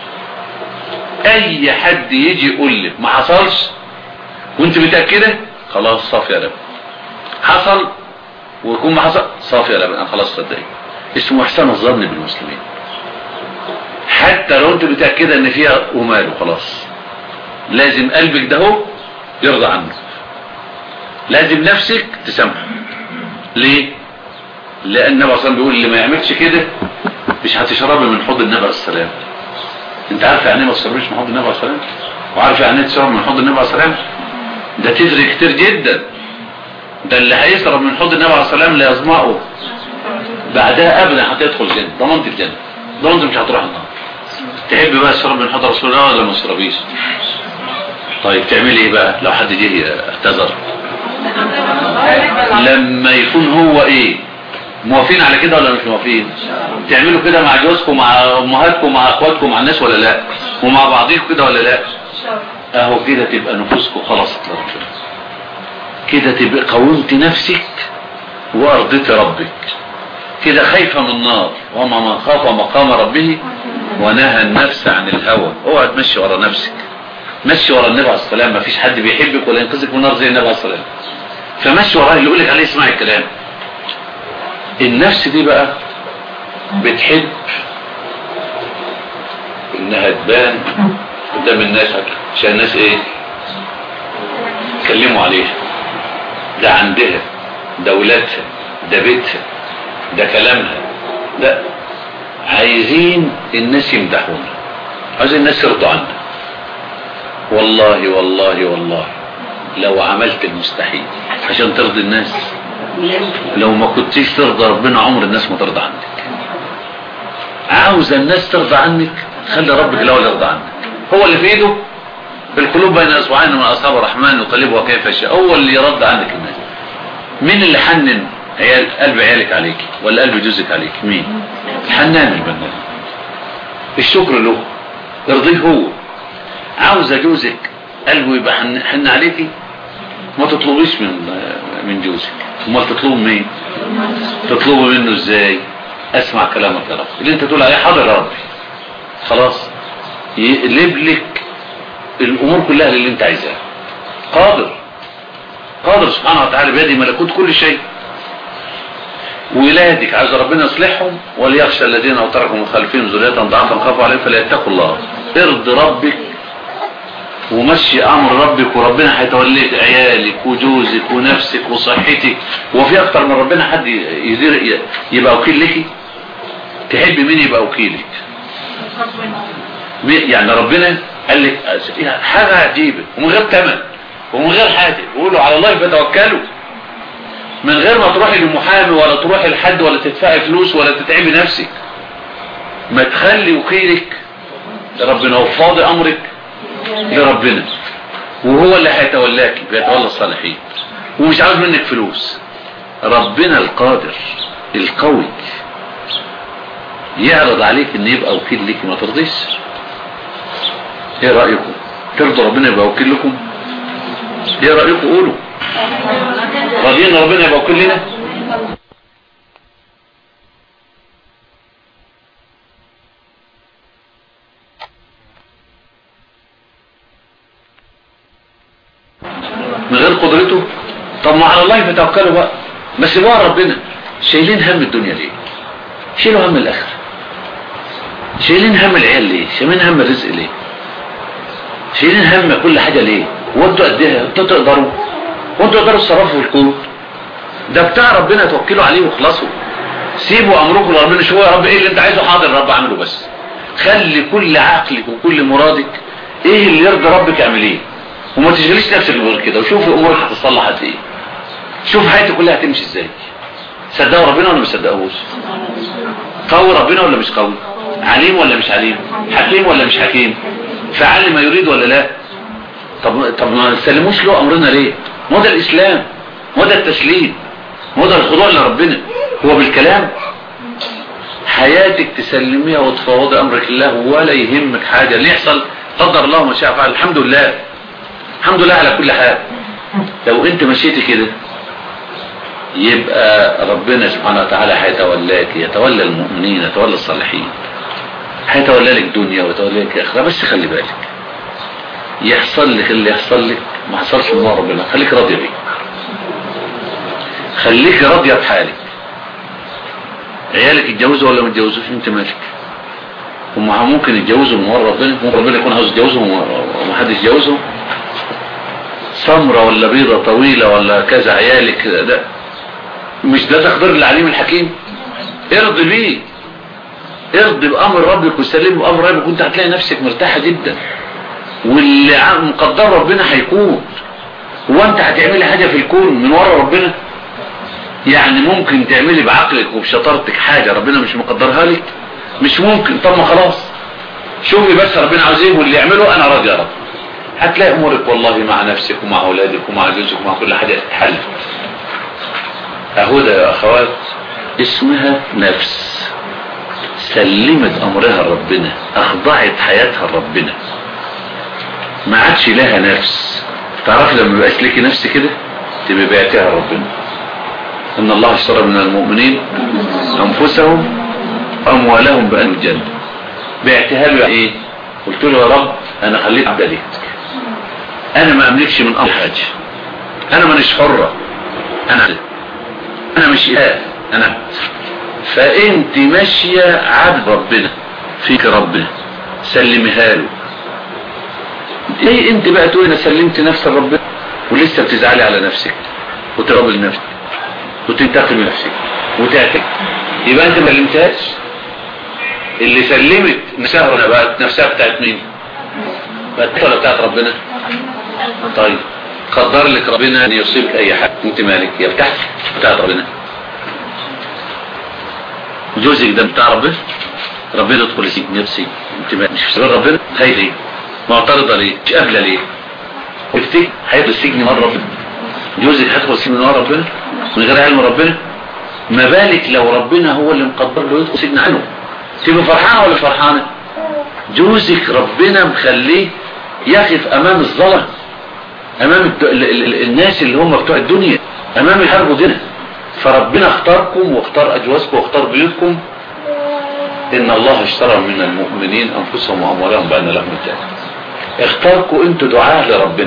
اي حد يجي يقول لك ما حصلش وانت متاكده خلاص صافي يا رب حصل ويكون ما حصل صافي يا رب انا خلاص صدقني اسمه احسان الظن بالمسلمين حتى لو انت متاكده ان فيها وماله خلاص لازم قلبك ده هو يرضى عنه لازم نفسك تسامحه ليه لان النبي صلى الله عليه وسلم بيقول اللي ما يعملش كده مش هتشربي من حوض النبي عليه السلام انت عارف يعني ايه ما تشربيش من حوض النبي عليه السلام وعارف يعني ايه تشرب من حوض النبي عليه السلام ده تدري كتير جدا ده اللي هيشرب من حوض النبي عليه السلام لا يظمأه بعدها ابدا هتدخل الجنه ضمنت الجنه ضمنت مش هتروح النار تحب بقى تشرب من حوض رسول الله ولا ما تشربيش طيب تعمل ايه بقى لو حد جه اعتذر لما يكون هو ايه موافقين على كده ولا مش موافقين تعملوا كده مع جوزكم مع امهاتكم مع اخواتكم مع الناس ولا لا ومع بعضيكم كده ولا لا اهو كده تبقى نفوسكم خلصت لربنا كده تبقى قومت نفسك وارضيت ربك كده خايفة من النار وما من خاف مقام ربه ونهى النفس عن الهوى اوعى تمشي ورا نفسك مشي ورا النبي عليه السلام ما فيش حد بيحبك ولا ينقذك من النار زي النبي عليه السلام فمشي وراه اللي يقول لك عليه اسمعي الكلام النفس دي بقى بتحب انها تبان قدام الناس عشان الناس ايه يتكلموا عليها ده عندها ده ولادها ده بيتها ده كلامها ده عايزين الناس يمدحونا عايزين الناس يرضوا عنا والله والله والله لو عملت المستحيل عشان ترضي الناس لو ما كنتيش ترضى ربنا عمر الناس ما ترضى عنك عاوز الناس ترضى عنك خلي ربك الاول يرضى عنك هو اللي في ايده القلوب بين اصبعين من اصحاب الرحمن يقلبها كيف يشاء هو اللي يرد عنك الناس مين اللي حنن عيال قلب عيالك عليك ولا قلب جوزك عليك مين الحنان البنان الشكر له ارضيه هو عاوزه جوزك قلبه يبقى حن, حن عليكي ما تطلبيش من من جوزك امال تطلب مين تطلبه منه ازاي اسمع كلامك يا رب اللي انت تقول عليه حاضر يا ربي خلاص يقلب لك الامور كلها اللي انت عايزاها قادر قادر سبحانه وتعالى بيده ملكوت كل شيء ولادك عايز ربنا يصلحهم وليخشى الذين لو تركوا من خلفهم ذرية ضعفا خافوا عليهم فليتقوا الله ارض ربك ومشي امر ربك وربنا هيتوليك عيالك وجوزك ونفسك وصحتك وفي اكتر من ربنا حد يدير يبقى وكيل لك تحب مين يبقى وكيلك يعني ربنا قال لك حاجة عجيبة ومن غير ثمن ومن غير حاجة يقولوا على الله فتوكلوا من غير ما تروحي لمحامي ولا تروحي لحد ولا تدفعي فلوس ولا تتعبي نفسك ما تخلي وكيلك لربنا وفاضي امرك لربنا وهو اللي هيتولاك بيتولى الصالحين ومش عاوز منك فلوس ربنا القادر القوي يعرض عليك ان يبقى وكيل ليك ما ترضيش ايه رأيكم ترضوا ربنا يبقى وكيل لكم ايه رأيكم قولوا راضيين ربنا يبقى وكيل لنا من غير قدرته طب ما على الله فتوكلوا بقى بس بقى ربنا شايلين هم الدنيا ليه شيلوا هم الاخره شايلين هم العيال ليه شايلين هم الرزق ليه شايلين هم كل حاجه ليه وانتوا قد ايه انتوا تقدروا وانتوا تقدروا تصرفوا في الكون ده بتاع ربنا توكلوا عليه واخلصوا سيبوا امركم لربنا شويه يا رب ايه اللي انت عايزه حاضر يا رب اعمله بس خلي كل عقلك وكل مرادك ايه اللي يرضي ربك اعمليه وما تشغليش نفسك غير كده وشوفي امورك هتتصلح قد ايه شوف حياتك كلها هتمشي ازاي صدقوا ربنا ولا ما صدقوش قوي ربنا ولا مش قوي عليم ولا مش عليم حكيم ولا مش حكيم فعل ما يريد ولا لا طب طب ما نسلموش له امرنا ليه ما ده الاسلام ما ده التسليم ما ده الخضوع لربنا هو بالكلام حياتك تسلميها وتفوضي امرك الله ولا يهمك حاجه اللي يحصل قدر الله ما شاء فعل الحمد لله الحمد لله على كل حال لو انت مشيتي كده يبقى ربنا سبحانه وتعالى هيتولاك يتولى المؤمنين يتولى الصالحين هيتولى لك دنيا ويتولى لك اخره بس خلي بالك يحصل لك اللي يحصل لك ما حصلش من ربنا خليك راضيه بيه خليك راضيه بحالك عيالك يتجوزوا ولا ما يتجوزوش انت مالك هم ممكن يتجوزوا من ورا ربنا ممكن ربنا يكون عاوز يتجوزهم وما حدش يتجوزهم سمرة ولا بيضة طويلة ولا كذا عيالك ده مش ده تقدير العليم الحكيم ارضي بيه ارضي بامر ربك وسلم بامر ربك وانت هتلاقي نفسك مرتاحة جدا واللي مقدر ربنا هيكون هو انت هتعملي حاجة في الكون من ورا ربنا يعني ممكن تعملي بعقلك وبشطارتك حاجة ربنا مش مقدرها لك مش ممكن طب ما خلاص شوفي بس ربنا عاوز ايه واللي يعمله انا راضي يا رب هتلاقي امورك والله مع نفسك ومع اولادك ومع جوزك ومع كل حاجة تتحل اهو ده يا اخوات اسمها نفس سلمت امرها لربنا اخضعت حياتها لربنا ما عادش لها نفس تعرفي لما بقاش ليكي نفس كده تبقى بعتها لربنا ان الله اشترى من المؤمنين انفسهم اموالهم بان الجنه بعتها له ايه قلت له يا رب انا خليت عبد ليك انا ما املكش من امر حاجه انا مانيش حره انا انا مش اله انا فانت ماشيه عبد ربنا فيك ربنا سلمها له ايه انت بقى تقول انا سلمت نفس ربنا ولسه بتزعلي على نفسك وترابي لنفسك وتنتقم نفسك وتعتك يبقى انت ما سلمتهاش اللي سلمت نفسها بقت نفسها بتاعت مين بقت ولا بتاعت ربنا طيب قدر لك ربنا ان يصيبك اي حاجه انت مالك يا بتاعتك بتاعت ربنا جوزك ده بتاع ربنا ربنا يدخل السجن نفسي انت مالك مش في سبيل ربنا خايف ليه معترضه ليه مش قابله ليه قلت هيدخل السجن مره ربنا جوزك هيدخل السجن من ورا ربنا من غير علم ربنا ما بالك لو ربنا هو اللي مقدر له يدخل سجن عنه تبقى فرحانه ولا فرحانه جوزك ربنا مخليه يقف امام الظلم امام الد... ال... ال... الناس اللي هم بتوع الدنيا امام الحرب دينا فربنا اختاركم واختار اجوازكم واختار بيوتكم ان الله اشترى من المؤمنين انفسهم واموالهم بان لهم الجنه اختاركم انتوا دعاء لربنا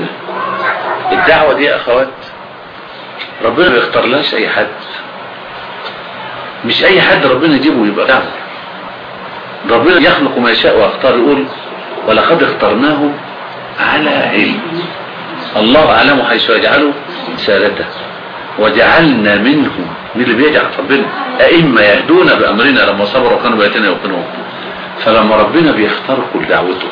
الدعوه دي يا اخوات ربنا ما بيختارلاش اي حد مش اي حد ربنا يجيبه يبقى دعوة ربنا يخلق ما يشاء ويختار يقول ولقد اخترناهم على علم الله اعلم حيث يجعله سارته وجعلنا منهم من اللي بيجعل ربنا ائمه يهدون بامرنا لما صبروا وكانوا بيتنا يوقنون فلما ربنا بيختار كل دعوته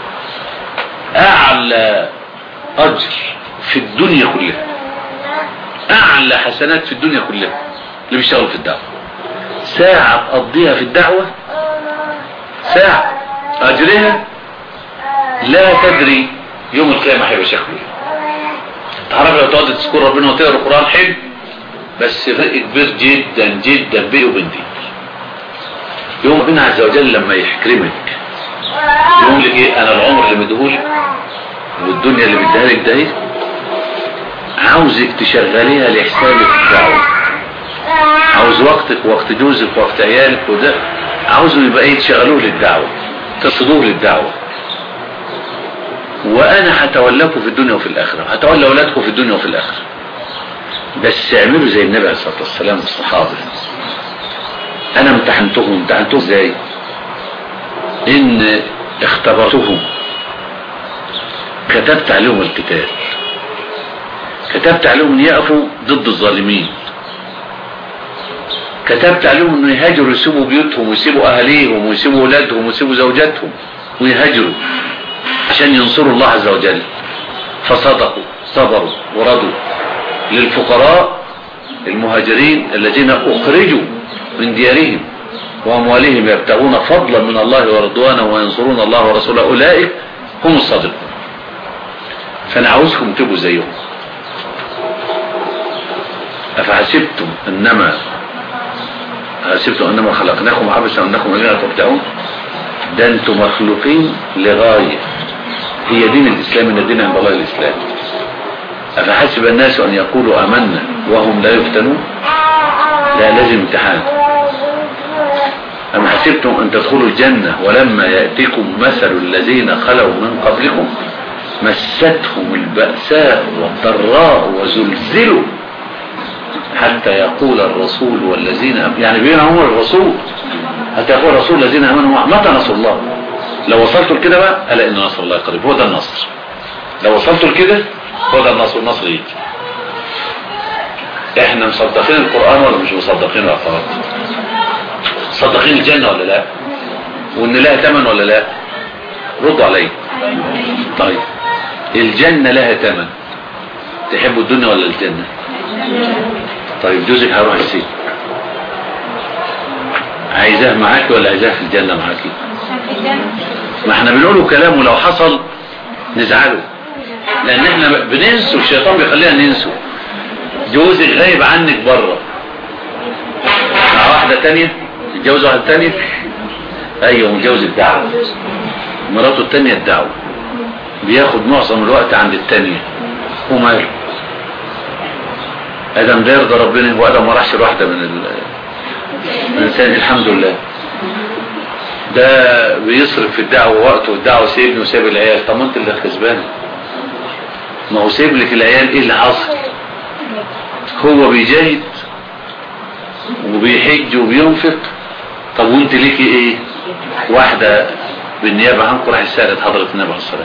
اعلى اجر في الدنيا كلها اعلى حسنات في الدنيا كلها اللي بيشتغل في الدعوه ساعه تقضيها في الدعوه ساعه اجرها لا تدري يوم القيامه هيبقى شكله ايه تعرف لو تقعد تذكر ربنا وتقرا القران حلو بس فرق كبير جدا جدا بيني وبين دي يوم ربنا عز وجل لما يحكرمك يقول لك ايه انا العمر اللي مديهولك والدنيا اللي مديها لك ده ايه عاوزك تشغليها لحسابك الدعوه عاوز وقتك وقت جوزك وقت عيالك وده عاوزه يبقى ايه تشغلوه للدعوه تصدوه للدعوه وانا هتولاكم في الدنيا وفي الاخره هتولى اولادكم في الدنيا وفي الاخره بس اعملوا زي النبي عليه الصلاه والسلام والصحابه انا امتحنتهم امتحنتهم ازاي ان اختبرتهم كتبت عليهم القتال كتبت عليهم ان يقفوا ضد الظالمين كتبت عليهم انه يهاجروا يسيبوا بيوتهم ويسيبوا اهاليهم ويسيبوا اولادهم ويسيبوا زوجاتهم ويهاجروا عشان ينصروا الله عز وجل فصدقوا صبروا ورضوا للفقراء المهاجرين الذين اخرجوا من ديارهم واموالهم يبتغون فضلا من الله ورضوانه وينصرون الله ورسوله اولئك هم الصادقون فانا عاوزكم تبقوا زيهم افحسبتم انما حسبتم انما خلقناكم عبثا وانكم الينا ترجعون ده انتم مخلوقين لغايه هي دين الاسلام ان الدين عند الله الاسلام افحسب الناس ان يقولوا امنا وهم لا يفتنون لا لازم امتحان أم حسبتم أن تدخلوا الجنة ولما يأتيكم مثل الذين خلوا من قبلكم مستهم البأساء والضراء وزلزلوا حتى يقول الرسول والذين أم... يعني بين عمر الرسول حتى يقول الرسول الذين امنوا معه متى نصر الله لو وصلتوا لكده بقى الا ان نصر الله قريب هو ده النصر لو وصلتوا لكده هو ده النصر النصر يجي احنا مصدقين القرآن ولا مش مصدقين يا اخوات مصدقين الجنة ولا لا وان لها ثمن ولا لا ردوا علي طيب الجنة لها ثمن تحبوا الدنيا ولا الجنة طيب جوزك هروح السجن عايزاه معاكي ولا عايزاه في الجنة معاكي ما احنا بنقوله كلام ولو حصل نزعله لان احنا بننسوا الشيطان بيخلينا ننسوا جوزك غايب عنك بره مع واحدة تانية اتجوز واحدة تانية ايوه متجوز الدعوة مراته التانية الدعوة بياخد معظم الوقت عند التانية وماله ادم ده يرضى ربنا وادم ما راحش لواحدة من ال... الانسان الحمد لله ده بيصرف في الدعوة وقته والدعوة سيبني وساب العيال طب ما انت اللي كسبان ما هو سيب لك العيال ايه اللي حصل هو بيجاهد وبيحج وبينفق طب وانت ليكي ايه واحدة بالنيابة عنكم راح سألت حضرة النبي عليه الصلاة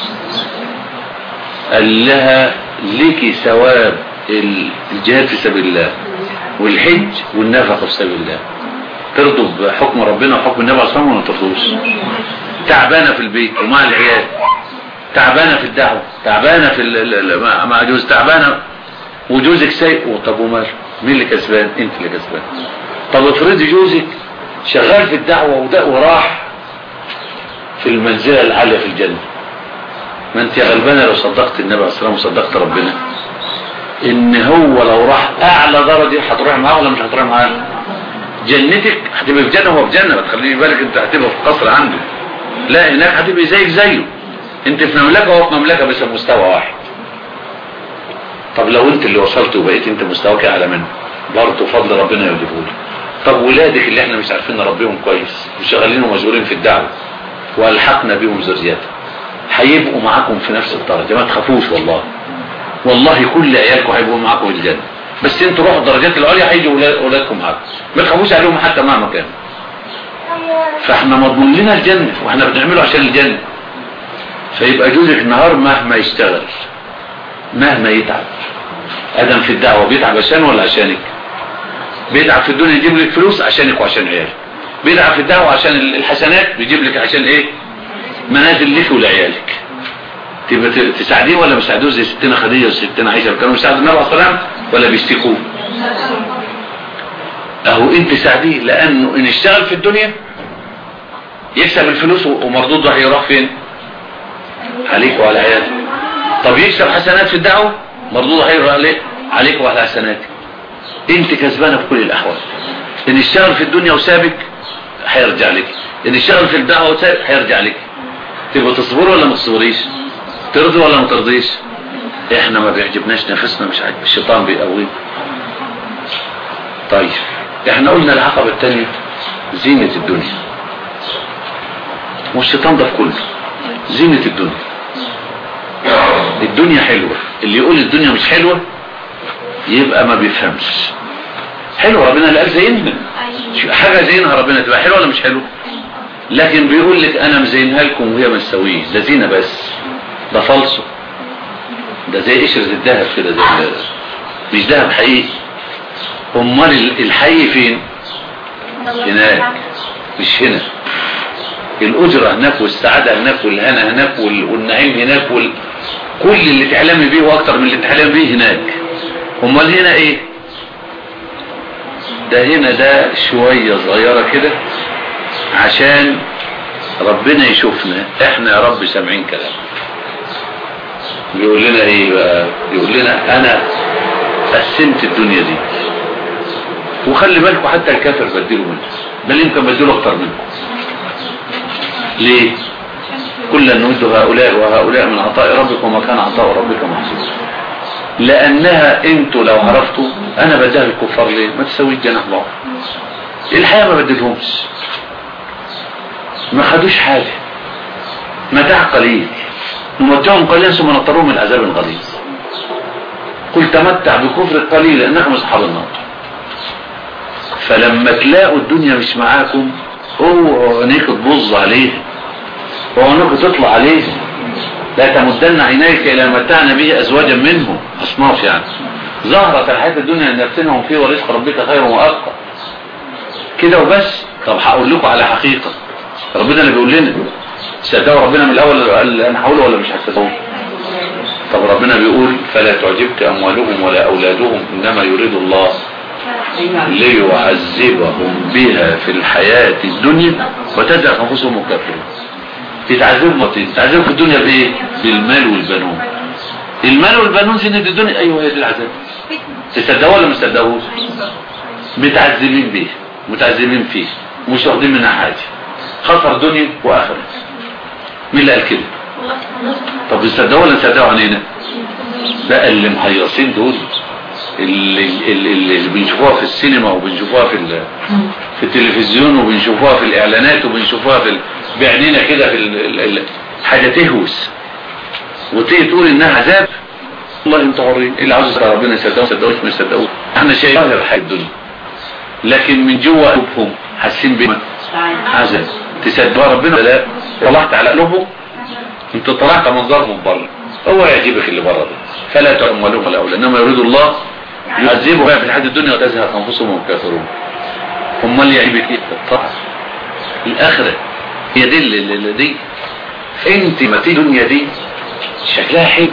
قال لها ليكي ثواب الجهاد في سبيل الله والحج والنفقة في سبيل الله ترضوا بحكم ربنا وحكم النبي عليه الصلاة والسلام ولا ترضوش تعبانة في البيت ومع العيال تعبانة في الدعوة تعبانة في مع جوز تعبانة وجوزك سيء طب وماله مين اللي كسبان انت اللي كسبان طب افرضي جوزك شغال في الدعوة وده وراح في المنزلة العالية في الجنة ما انت يا غلبانة لو صدقت النبي عليه الصلاة والسلام وصدقت ربنا ان هو لو راح اعلى درجة هتروح معاه ولا مش هتروح معاه جنتك هتبقى في جنة وهو في جنة ما تخليني بالك انت هتبقى في قصر عنده لا هناك هتبقى زيك زيه انت في مملكة وهو في مملكة بس مستوى واحد طب لو انت اللي وصلت وبقيت انت مستواك اعلى منه برضه فضل ربنا يجيبهولك طب ولادك اللي احنا مش عارفين نربيهم كويس وشغالين ومشغولين في الدعوه والحقنا بيهم ذريتهم هيبقوا معاكم في نفس الدرجه ما تخافوش والله والله كل عيالكم هيبقوا معاكم في الجنه بس انتوا روحوا الدرجات العليا هيجوا أولاد- اولادكم معاكم ما تخافوش عليهم حتى مهما كان فاحنا مضمون لنا الجنة واحنا بنعمله عشان الجنة فيبقى جوزك النهار مهما يشتغل مهما يتعب ادم في الدعوة بيتعب عشان ولا عشانك بيتعب في الدنيا يجيب لك فلوس عشانك وعشان عيالك بيتعب في الدعوة عشان الحسنات بيجيب لك عشان ايه منازل لك ولعيالك تبقى ت- تساعديه ولا مش تساعدوه زي ستنا خديجة وستنا عائشة كانوا بيساعدوا النبي عليه الصلاة والسلام ولا بيشتكوه اهو انت ساعديه لانه ان اشتغل في الدنيا يكسب الفلوس ومردوده هيروح فين عليك وعلى عيالك طب يكسب حسنات في الدعوة مردوده هيروح عليك عليك وعلى حسناتك انت كسبانه في كل الاحوال ان اشتغل في الدنيا وسابك هيرجع لك ان اشتغل في الدعوة وسابك هيرجع لك تبقى تصبر ولا ما تصبريش ترضي ولا ما ترضيش احنا ما بيعجبناش نفسنا مش عاجب الشيطان بيقوينا طيب احنا قلنا العقبة الثانية زينة الدنيا والشيطان ده في كله زينة الدنيا الدنيا حلوة اللي يقول الدنيا مش حلوة يبقى ما بيفهمش حلوة ربنا اللي قال زينها شو- حاجة زينها ربنا تبقى حلوة ولا مش حلوة لكن بيقول لك انا مزينها لكم وهي ما تسويش ده زينة بس ده فالصو ده زي قشرة الذهب كده زي ال- مش ذهب حقيقي امال ال- الحقيقي فين هناك مش هنا الأجرة هناك والسعادة هناك والهنا هناك وال- والنعيم هناك وال... كل اللي تعلمي بيه واكتر من اللي تعلمي بيه هناك امال هنا ايه ده هنا ده شوية صغيرة كده عشان ربنا يشوفنا احنا يا رب سامعين كلام بيقول لنا ايه بقى بيقول لنا انا قسمت الدنيا دي وخلي بالكم حتى الكافر بديله منه بل يمكن بديله اكتر منكم ليه كلا نود هؤلاء وهؤلاء من عطاء ربك وما كان عطاء ربك محظوظا لانها انتوا لو عرفتوا انا بديها الكفار ليه ما تسويش جناح بعض الحقيقه ما بديلهمش ما خدوش حاجه متاع قليل نمتعهم قليلا ثم نضطرهم من عذاب غليظ قل تمتع بكفر قليل انكم اصحاب النار فلما تلاقوا الدنيا مش معاكم اوعوا عينيك تبص عليها اوعوا عينيك تطلع عليها لا تمدن عينيك الى ما متعنا به ازواجا منهم اصناف يعني ظهرت الحياه الدنيا ان نفتنهم فيه ورزق ربك خير وابقى كده وبس طب هقول لكم على حقيقه ربنا اللي بيقول لنا صدقوا ربنا من الاول قال انا هقوله ولا مش هتصدقوه طب ربنا بيقول فلا تعجبك اموالهم ولا اولادهم انما يريد الله ليعذبهم بها في الحياة الدنيا وتزهق أنفسهم الكافرون تتعذبوا مرتين تتعذبوا في الدنيا بإيه؟ بالمال والبنون المال والبنون زينة الدنيا أيوه هي دي العذاب تصدقوا ولا ما تصدقوش؟ متعذبين بيه متعذبين فيه مش واخدين منها حاجة خسر دنيا وآخرة مين اللي قال كده؟ طب تصدقوا ولا تصدقوا علينا؟ بقى اللي محيصين دول اللي, اللي, اللي بنشوفوها في السينما وبنشوفوها في ال- في التلفزيون وبنشوفوها في الاعلانات وبنشوفوها في ال- بعينينا كده في ال- ال- ال- حاجه تهوس وتيجي تقول انها عذاب والله انتوا حرين اللي عاوز يصدق ربنا يصدقوا صدقوش ما يصدقوش احنا شايفين ظاهر الحياه الدنيا لكن من جوه قلوبهم حاسين بما عذاب تصدقوا ربنا ولا لا طلعت على قلوبهم انت طلعت منظرهم بره هو يعجبك اللي بره ده فلا تأملوهم ولا أولى إنما يريد الله يعذبها في الحياة الدنيا وتزهق أنفسهم وهم كافرون امال يعيبك ايه الطاعة الآخرة هي دي اللي اللي دي انت ما تيجي الدنيا دي شكلها حلو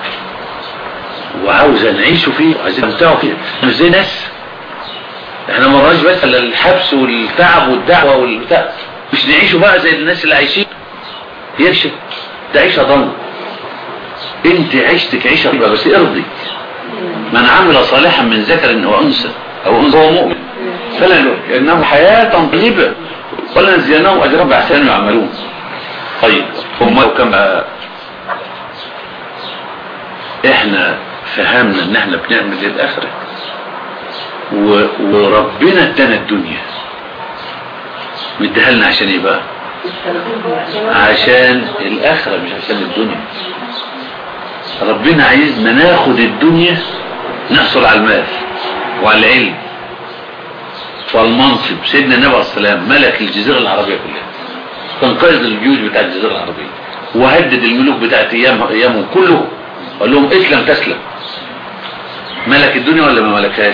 وعاوزة نعيشوا فيه وعايزين نمتعوا فيه مش زي ناس احنا ما رأيش بس الا الحبس والتعب والدعوة والبتاع مش نعيشوا بقى زي الناس اللي عايشين يكشف ده عيشة ضنك انت عيشتك عيشة طيبة بس ارضي من عمل صالحا من ذكر او انثى او انثى هو مؤمن فلا يلوك انه حياة طيبة ولا نزيناهم اجرهم باحسان يعملون طيب هم كما احنا فهمنا ان احنا بنعمل للاخرة و... وربنا ادانا الدنيا مديها لنا عشان ايه بقى عشان الاخرة مش عشان الدنيا ربنا عايزنا ناخد الدنيا نحصل على المال وعلى العلم والمنصب سيدنا النبي عليه السلام ملك الجزيرة العربية كلها كان قائد الجيوش بتاع الجزيرة العربية وهدد الملوك بتاعت ايام ايامهم كلهم قال لهم اسلم تسلم ملك الدنيا ولا ما ملكهاش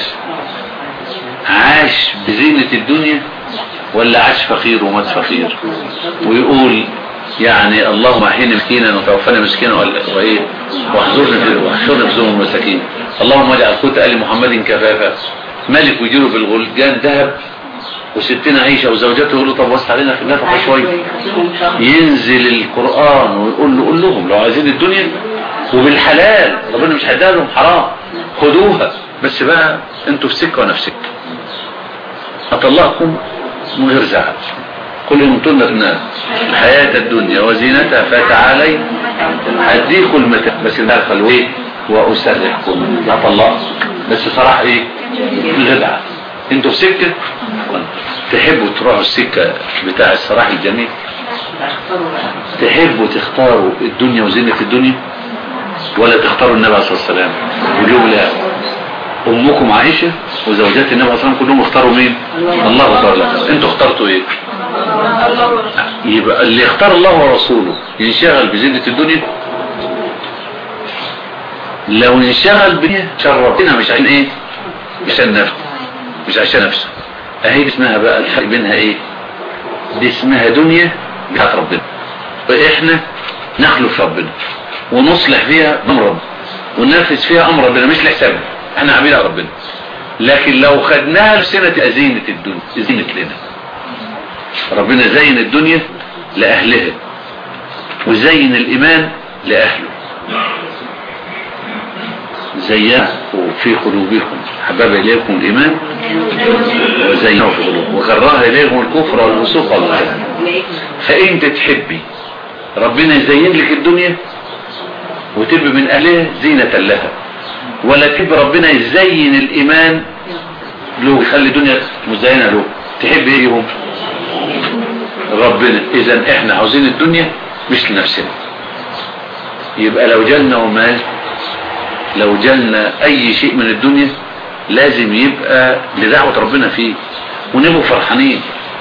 عاش بزينة الدنيا ولا عاش فقير ومات فقير ويقول يعني اللهم احيني مسكينا وتوفاني مسكينا وايه واحضرني في واحشرني في زمن المساكين اللهم اجعل قوت ال محمد كفافا ملك ويجيله بالغلجان ذهب وستنا عيشة وزوجته يقول له طب وسط علينا في النفقة شوية ينزل القرآن ويقول له قول لهم لو عايزين الدنيا وبالحلال ربنا مش هيديها لهم حرام خدوها بس بقى انتوا في سكة وانا في سكة اطلعكم من غير زعل كل يمتن ابناء الحياة الدنيا وزينتها فتعالي هديكم المتاع بس النار خلويه واسرحكم اطلعكم بس صراحة ايه الغدعة انتوا في سكة تحبوا تروحوا السكة بتاع الصراح الجميل تحبوا تختاروا الدنيا وزينة الدنيا ولا تختاروا النبي عليه الصلاة والسلام وجوب لا امكم عائشة وزوجات النبي عليه الصلاة والسلام كلهم اختاروا مين الله اختار لك انتوا اخترتوا ايه يبقى اللي اختار الله ورسوله ينشغل بزينة الدنيا لو انشغل بها شربنا مش عشان ايه مش عشان نفسه مش عشان نفسه اهي اسمها بقى الفرق بينها ايه دي اسمها دنيا بتاعت ربنا فاحنا نخلف ربنا ونصلح فيها امر ربنا وننفذ فيها امر ربنا مش لحسابنا احنا عاملين على ربنا لكن لو خدناها لسنة زينة الدنيا زينة لنا ربنا زين الدنيا لأهلها وزين الإيمان لأهله زينه في قلوبكم حبب إليكم الإيمان وزينه في قلوبكم وكره إليكم الكفر والفسوق والعصيان فأنت تحبي ربنا يزين لك الدنيا وتبقى من أهلها زينة لها ولا تحب ربنا يزين الإيمان له يخلي الدنيا مزينة له تحب ايه هم ربنا اذا احنا عاوزين الدنيا مش لنفسنا يبقى لو جالنا ومال لو جالنا اي شيء من الدنيا لازم يبقى لدعوة ربنا فيه ونبقوا فرحانين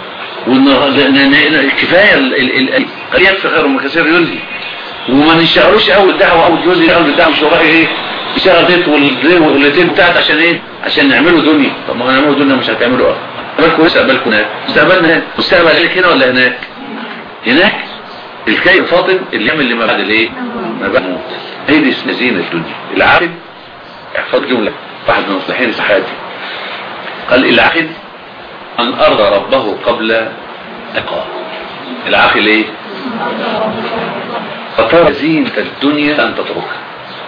كفاية قد يكفي خير من كثير يلهي وما نشغلوش اول دعوة اول جزء يشغل بالدعوة مش وراها ايه يشغل بيت والليتين بتاعت عشان ايه عشان نعملوا دنيا طب ما هنعملوا دنيا مش هتعملوا اه مستقبلكم مستقبلكم هناك مستقبلنا هنا مستقبل عليك هنا ولا هناك هناك الكي فاطن اللي يعمل اللي ما بعد الايه ما بعد الموت هي دي اسمها زينة الدنيا العاقل احفظ جملة واحد من المصلحين صحاتي قال العاقل ان ارضى ربه قبل لقاه العاقل ايه فترى زينة الدنيا ان تتركها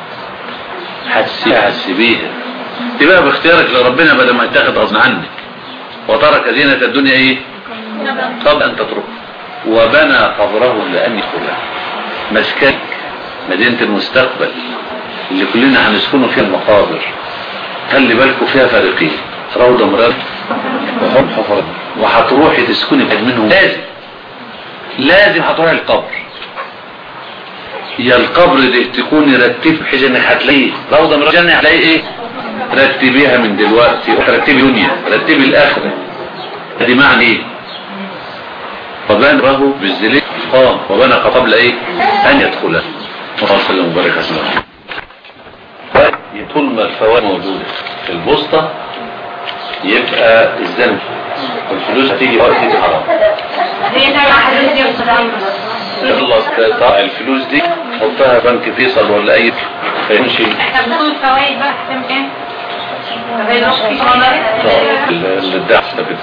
حسيها حسبيها تبقى باختيارك لربنا بدل ما يتاخد غصب عنك وترك زينة الدنيا ايه قبل ان تتركه وبنى قبره لان يدخلها مسكن مدينة المستقبل اللي كلنا هنسكنوا فيها المقابر خلي بالكم فيها فريقين روضة مراد وحب حفرة وهتروحي تسكني بعد منهم لازم لازم هتروحي القبر يا القبر دي تكوني رتب بحيث انك هتلاقيه روضة مراد جنة هتلاقي ايه رتبيها من دلوقتي وترتبي دنيا رتبي الاخرة دي معنى ايه وبنره بالزليل قام وبنى قبل ايه ان يدخل وصلى وبارك اسمه طول ما الفوائد موجودة في البوسطة يبقى الذنب والفلوس هتيجي وقت دي حرام خلص تقطع الفلوس دي حطها بنك فيصل ولا اي فيمشي الفوائد بقى احكام ايه؟ الدعم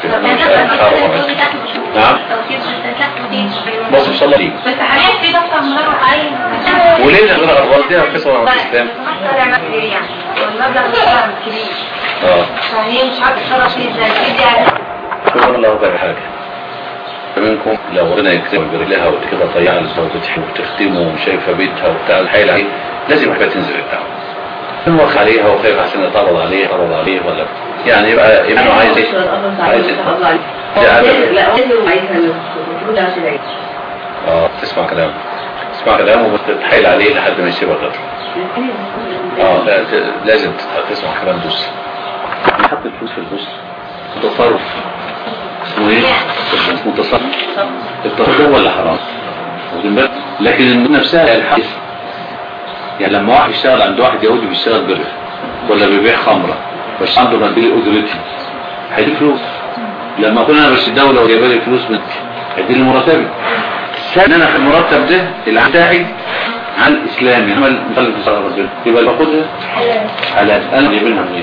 نعم بص ان شاء الله ليك بس حاليا في دفتر مدرب عليه وليه غير الارواح دي قصه عن الاسلام مبلغ كبير يعني والمبلغ مش كبير اه فهي مش عارفه تتصرف فيه ازاي كده يعني شكرا الله غير حاجه منكم لو ربنا يكرمك برجلها وكده طيعها لزوجتها وتختمه وشايفه بيتها وبتاع الحيل عليه لازم حاجه تنزل الدعوه نوخ عليها وخايف عشان يطرد عليه يطرد عليه ولا يعني يبقى ابنه عايز ايه؟ عايز ايه؟ دي عادة. لا لازم عايزها المفروض عشان العيد اه تسمع كلامه تسمع كلامه وتتحايل عليه لحد ما يسيبها غير اه لا ت- لازم تت- تسمع كلام دوس بيحط الفلوس في البوست تصرف اسمه ايه؟ اسمه تصرف التصرف ده هو اللي حرام واخدين بالك؟ لكن النون نفسها الحديث يعني لما واحد يشتغل عند واحد يهودي بيشتغل بره ولا بيبيع خمره بس عنده منديل اجرتي هيديك فلوس لما اكون انا بس الدوله وجايبه لي فلوس من هيديني مرتبي ان انا في المرتب ده اللي بتاعي على الاسلامي عمل مخالف لشرع ربنا يبقى اللي باخدها حلال انا جايبينها منين؟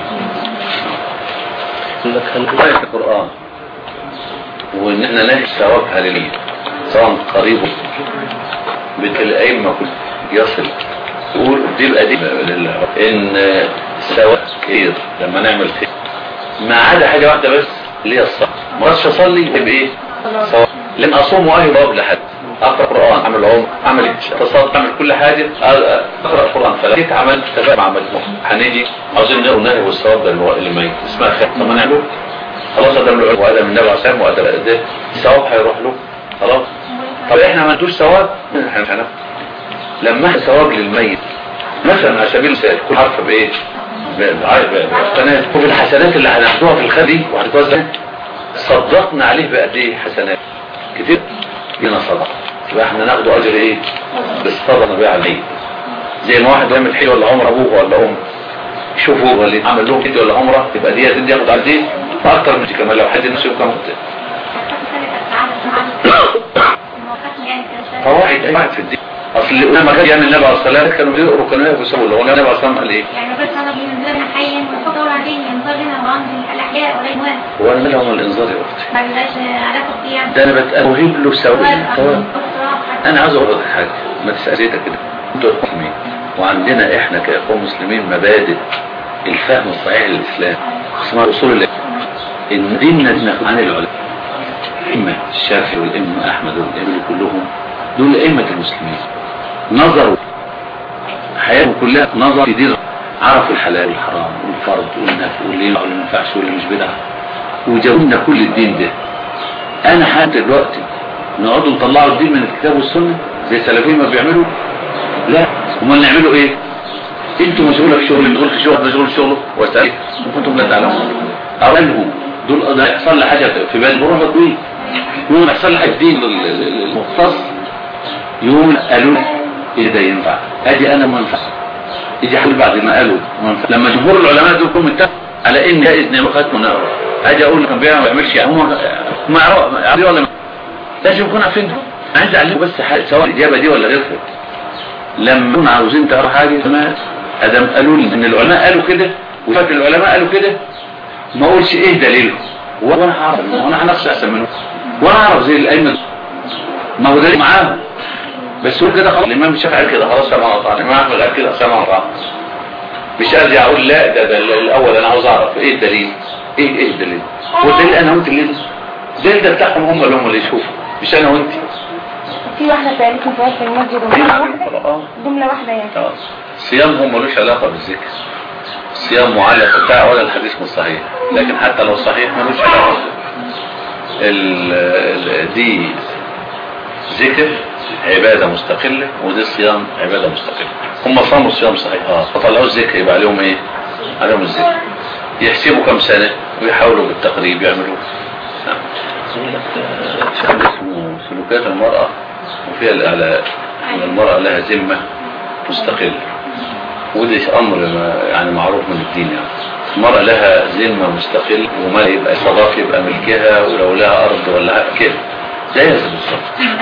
يقول لك خلي في القران وان احنا نهي ثوابها لليه سواء قريب بنت الائمه كل يصل يقول دي بقى دي لله ان الثواب كتير لما نعمل خير ما عدا حاجه واحده بس اللي هي الصلاه ما اقدرش اصلي يبقى ايه؟ ثواب لان اصوم واهي ثواب لحد اقرا قران اعمل عمر اعمل تصدق اعمل كل حاجه اقرا قران فلو جيت عملت تفاهم مع مجموعه هنيجي عاوزين نقرا نهي والثواب ده اللي ميت اسمها خير طب ما نعمله خلاص ادم له وادم النبي عليه الصلاه وادم ده الثواب هيروح له خلاص طب احنا ما ندوش ثواب احنا مش هناخد لما ثواب للميت مثلا على سبيل المثال كل حرف بايه؟ بقناه وفي الحسنات اللي هناخدوها في الخدي وهنتوزع صدقنا عليه بقد ايه حسنات كتير لنا صدقه يبقى احنا ناخده اجر ايه؟ بالصدقه بيه عليه زي ما واحد يعمل حج ولا عمره ابوه ولا امه شوفوا هو اللي عمل لهم حج ولا عمره يبقى دي دي ياخد على دي واكتر من دي كمان لو حد نفسه كمان فواحد اي واحد في الدين اصل لما كان يعني النبي عليه الصلاه والسلام كانوا بيقروا كانوا يفسروا له النبي عليه الصلاه والسلام قال ايه؟ يعني بس انا بينزلنا حيا ونفضل عليه ينظر لنا وعند الاحياء والاموات هو انا لهم الانذار يا اختي ما بيبقاش علاقه فيه يعني ده انا بتأوهب له ثواب ثواب انا عاوز اقول لك حاجه ما تساليتك كده انتوا مسلمين وعندنا احنا كاخوان مسلمين مبادئ الفهم الصحيح للاسلام اسمها اصول الله ان ديننا ناخد عن العلماء الائمه الشافعي والائمه احمد والائمه كلهم دول ائمه المسلمين نظروا حياتهم كلها نظر في دين عرفوا الحلال والحرام والفرض والنفع واللي ينفع واللي ما ينفعش واللي مش بدعه وجاوبنا كل الدين ده انا حتى دلوقتي نقعدوا نطلعوا الدين من الكتاب والسنه زي السلفيين ما بيعملوا لا امال نعملوا ايه انتوا مسؤولة في شغل مشغول في شغل مشغول في شغله واسال وكنتم لا تعلمون اولهم دول ده يحصل لي حاجه في بالي بروح طويل يوم يحصل لي حاجه دين المختص يوم قالوا ايه ده ينفع ادي انا ما ينفع يجي حل بعد ما قالوا ما ينفع لما جمهور العلماء دول كلهم اتفقوا على ان جائز نعمل ختم ونقرا اجي اقول كان بيعمل ما يعملش يعني هم ما يعرفوا ولا لازم يكونوا عارفين ده عايز اعلمه بس حاجة سواء الاجابه دي ولا غيرها لما كنا عاوزين تعرفوا حاجه ما ادم قالوا لي ان العلماء قالوا كده وفاكر العلماء قالوا كده ما اقولش ايه دليله وانا هعرف وانا هنفسي احسن منه وانا اعرف زي الائمه ما هو ده معاهم بس هو كده خلاص الامام الشافعي قال كده خلاص سمع وطاعه الامام احمد قال كده سمع وطاعه مش ارجع اقول لا ده, ده الاول انا عاوز اعرف ايه الدليل ايه ايه الدليل هو الدليل انا وانت اللي الدليل ده بتاعهم هم اللي هم اللي يشوفوا مش انا وانت في واحدة سألتني فيها في المسجد جملة واحدة اه جملة واحدة يعني اه صيامهم ملوش علاقة بالذكر الصيام معلق بتاع ولا الحديث مش صحيح لكن حتى لو صحيح ملوش علاقة ال- ال- دي ذكر عبادة مستقلة ودي صيام عبادة مستقلة هم صاموا الصيام صحيح اه فطلعوا الذكر يبقى عليهم ايه عليهم الذكر يحسبوا كم سنة ويحاولوا بالتقريب يعملوا نعم. في حاجة اسمه سلوكات المرأة وفيها الإعلاء أن المرأة لها ذمة مستقلة وده أمر ما- يعني معروف من الدين يعني المرأة لها ذمة مستقلة وما يبقى صداق يبقى ملكها ولو لها أرض ولا كده جايز بالظبط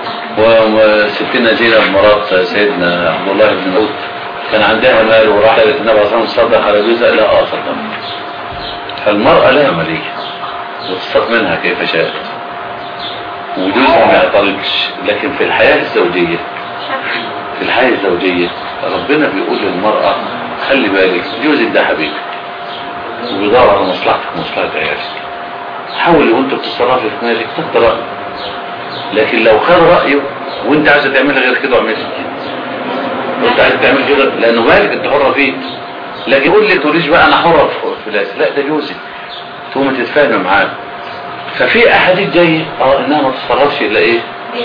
وستنا زينب مرات سيدنا عبد الله بن مسعود كان عندها مال وراح قالت النبي صلى الله عليه وسلم صدق على جوزها لا اه صدق فالمرأة لها ملكة وتصدق منها كيف شاءت وجوزها ما يعترضش لكن في الحياة الزوجية في الحياة الزوجية ربنا بيقول للمرأة خلي بالك جوزك ده حبيبك وبيدور على مصلحتك ومصلحة عيالك حاولي وانت بتتصرفي في مالك تاخد رأيه لكن لو خد رأيه وانت عايزة تعملي غير كده اعملي وانت عايزة تعمل كده لانه مالك انت حرة فيه لكن يقول لك تقوليش بقى انا حرة في فلان لا ده جوزك تقوم تتفاهم معاه ففي احاديث جايه اه انها ما تتصرفش الا ايه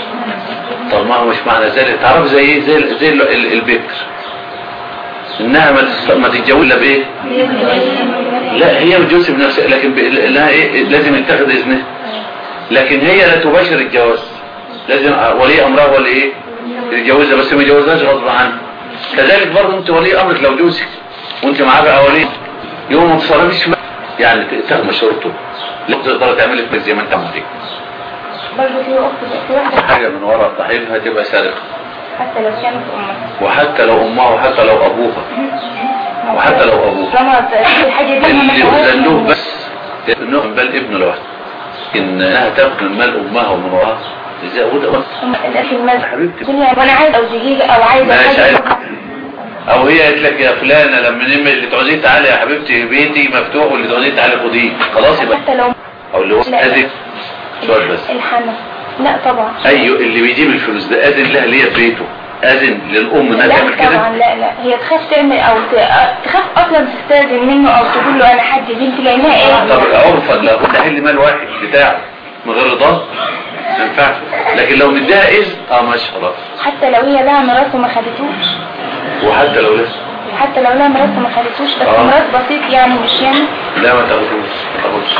طب ما هو مش معنى ذلك تعرف زي ايه زي زي ال- ال- البكر انها ما تس- ما تتجوز الا بايه لا هي متجوزة بنفسها لكن ب- لها ايه لازم يتخذ اذنها لكن هي لا تباشر الجواز لازم ولي امرها هو اللي ايه يتجوزها بس ما يجوزهاش غصب عنها كذلك برضه انت ولي امرك لو جوزك وانت معاه بقى ولي يوم ما تصرفش معاه، يعني تاخد شرطه لا تقدر تعمل لك زي ما انت عملت برضه في اخت في واحده حاجه من وراء صاحبها تبقى سارقه حتى لو كانت امها وحتى لو امها وحتى لو ابوها وحتى لو ابوها طالما الحاجه دي اللي ما يؤذن له بس انه من بال ابنه لوحده انها تاخد من مال امها ومن وراها ازاي وده الاكل المزح حبيبتي الدنيا وانا عايز او دقيقه او عايزه ماشي عايز حاجه او هي قالت لك يا فلانه لما نم اللي تعوزيه تعالي يا حبيبتي بيتي مفتوح واللي تعوزيه تعالي خديه خلاص يبقى حتى لو او اللي هو لا. اذن سؤال بس الحنف لا طبعا ايوه اللي بيجيب الفلوس ده اذن لها ليه في بيته اذن للام انها تعمل لا كده طبعا لا لا هي تخاف تعمل او ت- تخاف اصلا تستاذن منه او تقول له انا حد بنتي لانها ايه طب عرفا لو كنت حل مال واحد بتاعه من غير رضاه ما ينفعش لكن لو مديها اذن اه ماشي خلاص حتى لو هي لها ميراث وما خدتوش وحتى لو لسه حتى لو لها ميراث وما خدتوش بس آه. ميراث بسيط يعني مش يعني لا ما تاخدوش ما تاخدش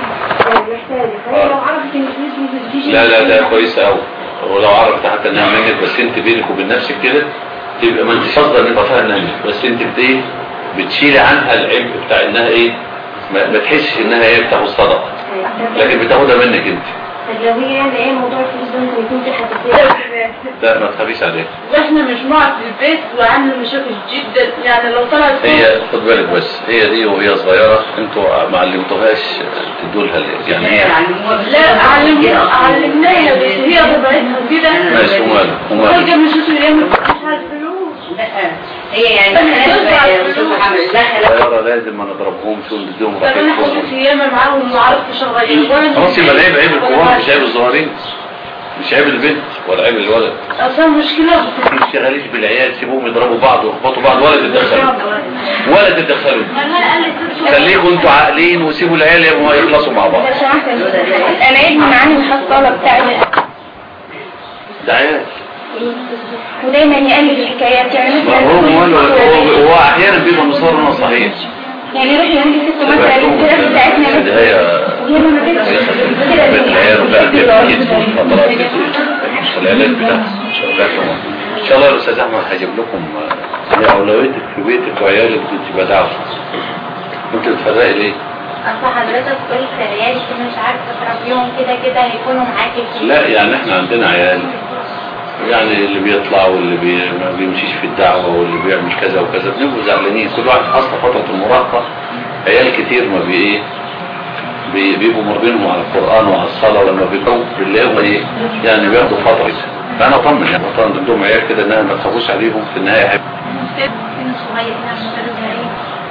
هي لو عرفت ان الفلوس مش بتجيش لا لا ده كويس قوي ولو عرفت حتى انها منك بس انت بينك وبين نفسك كده تبقى ما انتش قصدها ان يبقى فيها نمل بس انت بت ايه بتشيلي عنها العبء بتاع انها ايه ما, ما تحسش انها ايه بتاخد صدقه لكن بتاخدها منك انت طب لو هي يعني ايه موضوع الفلوس ده ممكن يكون في حساسيه لا ما تخافيش عليها واحنا مجموعة في البيت وعامل مشاكل جدا يعني لو طلعت هي خد بالك بس هي دي وهي صغيره انتوا ما علمتوهاش تدوا لها يعني هي لا علمنا علمناها بس هي طبيعتها كده ماشي وماله وماله خارجة من شوش اليوم مش على الفلوس هي يعني خلاص يا استاذ محمد لا خلاص صغيره لازم ما نضربهمش ونديهم طب انا راحتهم حضرت ياما معاهم وما عرفتش اغير خلاص يبقى العيب عيب الكبار مش عيب الصغيرين مش عيب البنت ولا عيب الولد اصلا مشكلة ما تشتغليش بالعيال سيبوهم يضربوا بعض ويخبطوا بعض ولا تتدخلوا ولا تتدخلوا خليكم انتوا عاقلين وسيبوا العيال يبقوا يخلصوا مع بعض لو سمحت انا ابني معاني الحصاله بتاعتي ده عيال ودايما يقلد الحكايات يعني ما مثلا هو هو هو- هو احيانا بيبقى مصر انه صحيح يعني يروح يقول لي ست مثلا الكلاب بتاعتنا ده مثلا هي وهي ما بدتش كده بيت العيال بقى كده كده فترات كده العلاج بتاعها ان شاء الله يا استاذ احمد هجيب لكم آه، هي اولويتك في بيتك وعيالك تبقى دعوه انت بتفرقي ليه؟ اصل حضرتك قلت عيالي كده مش عارفه تربيهم كده كده هيكونوا معاكي في لا يعني احنا عندنا عيال يعني اللي بيطلع واللي بي ما بيمشيش في الدعوة واللي بيعمل كذا وكذا بنبقوا زعلانين كل واحد خاصة فترة المراهقة عيال كتير ما بي ايه بي- بيبقوا مرضينهم على القرآن وعلى الصلاة ولما بيبقوا بنلاقيهم ايه يعني بياخدوا فترة فأنا أطمن يعني أطمن عندهم عيال كده إنها ما تخافوش عليهم في النهاية هيبقوا سن صغير نعم صغيرين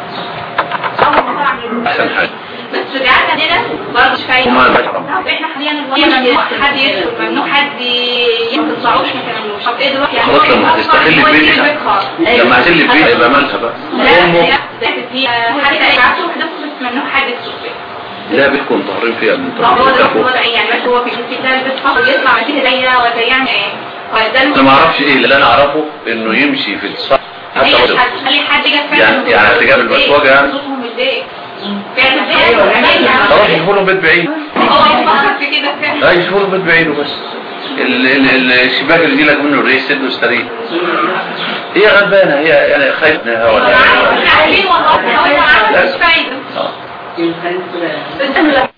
أحسن حاجة بس رجعت عندنا برضه مش فايدة وما المحرم احنا حاليا ممنوع حد يدخل ممنوع حد ي- ما تطلعوش ما تعملوش طب ايه دلوقتي يعني خلاص لما هو هتستغل يودي البيت البيت خالص. لما هتسلي البيت يبقى مالها بقى لا أمه لا هي حتى يبعتوا كده بس ممنوع حد يدخل البيت لا بيتكم طاهرين فيها من طب هو ده تخافوا الوضع ايه يعني بس هو في البيت ده البيت خالص يطلع نتيجة زي ولا يعني ايه فده انا ما اعرفش ايه اللي انا اعرفه انه يمشي في الصف حتى اي لو حد اي حد جاب يعني- يعني هتجاب البسواجة يعني؟ صوتهم البيت فعلا خلاص يشوفوا له بيت بعيد هو يفكر في كده فعلا لا يشوفوا له بيت بعيد وبس ال- ال- الشباك اللي يجي لك منه الرئيس سد واستريح هي غلبانه هي يعني خايفه منها ولا عارفين والله هو عارف مش فايدة اه يمكن كده بس انا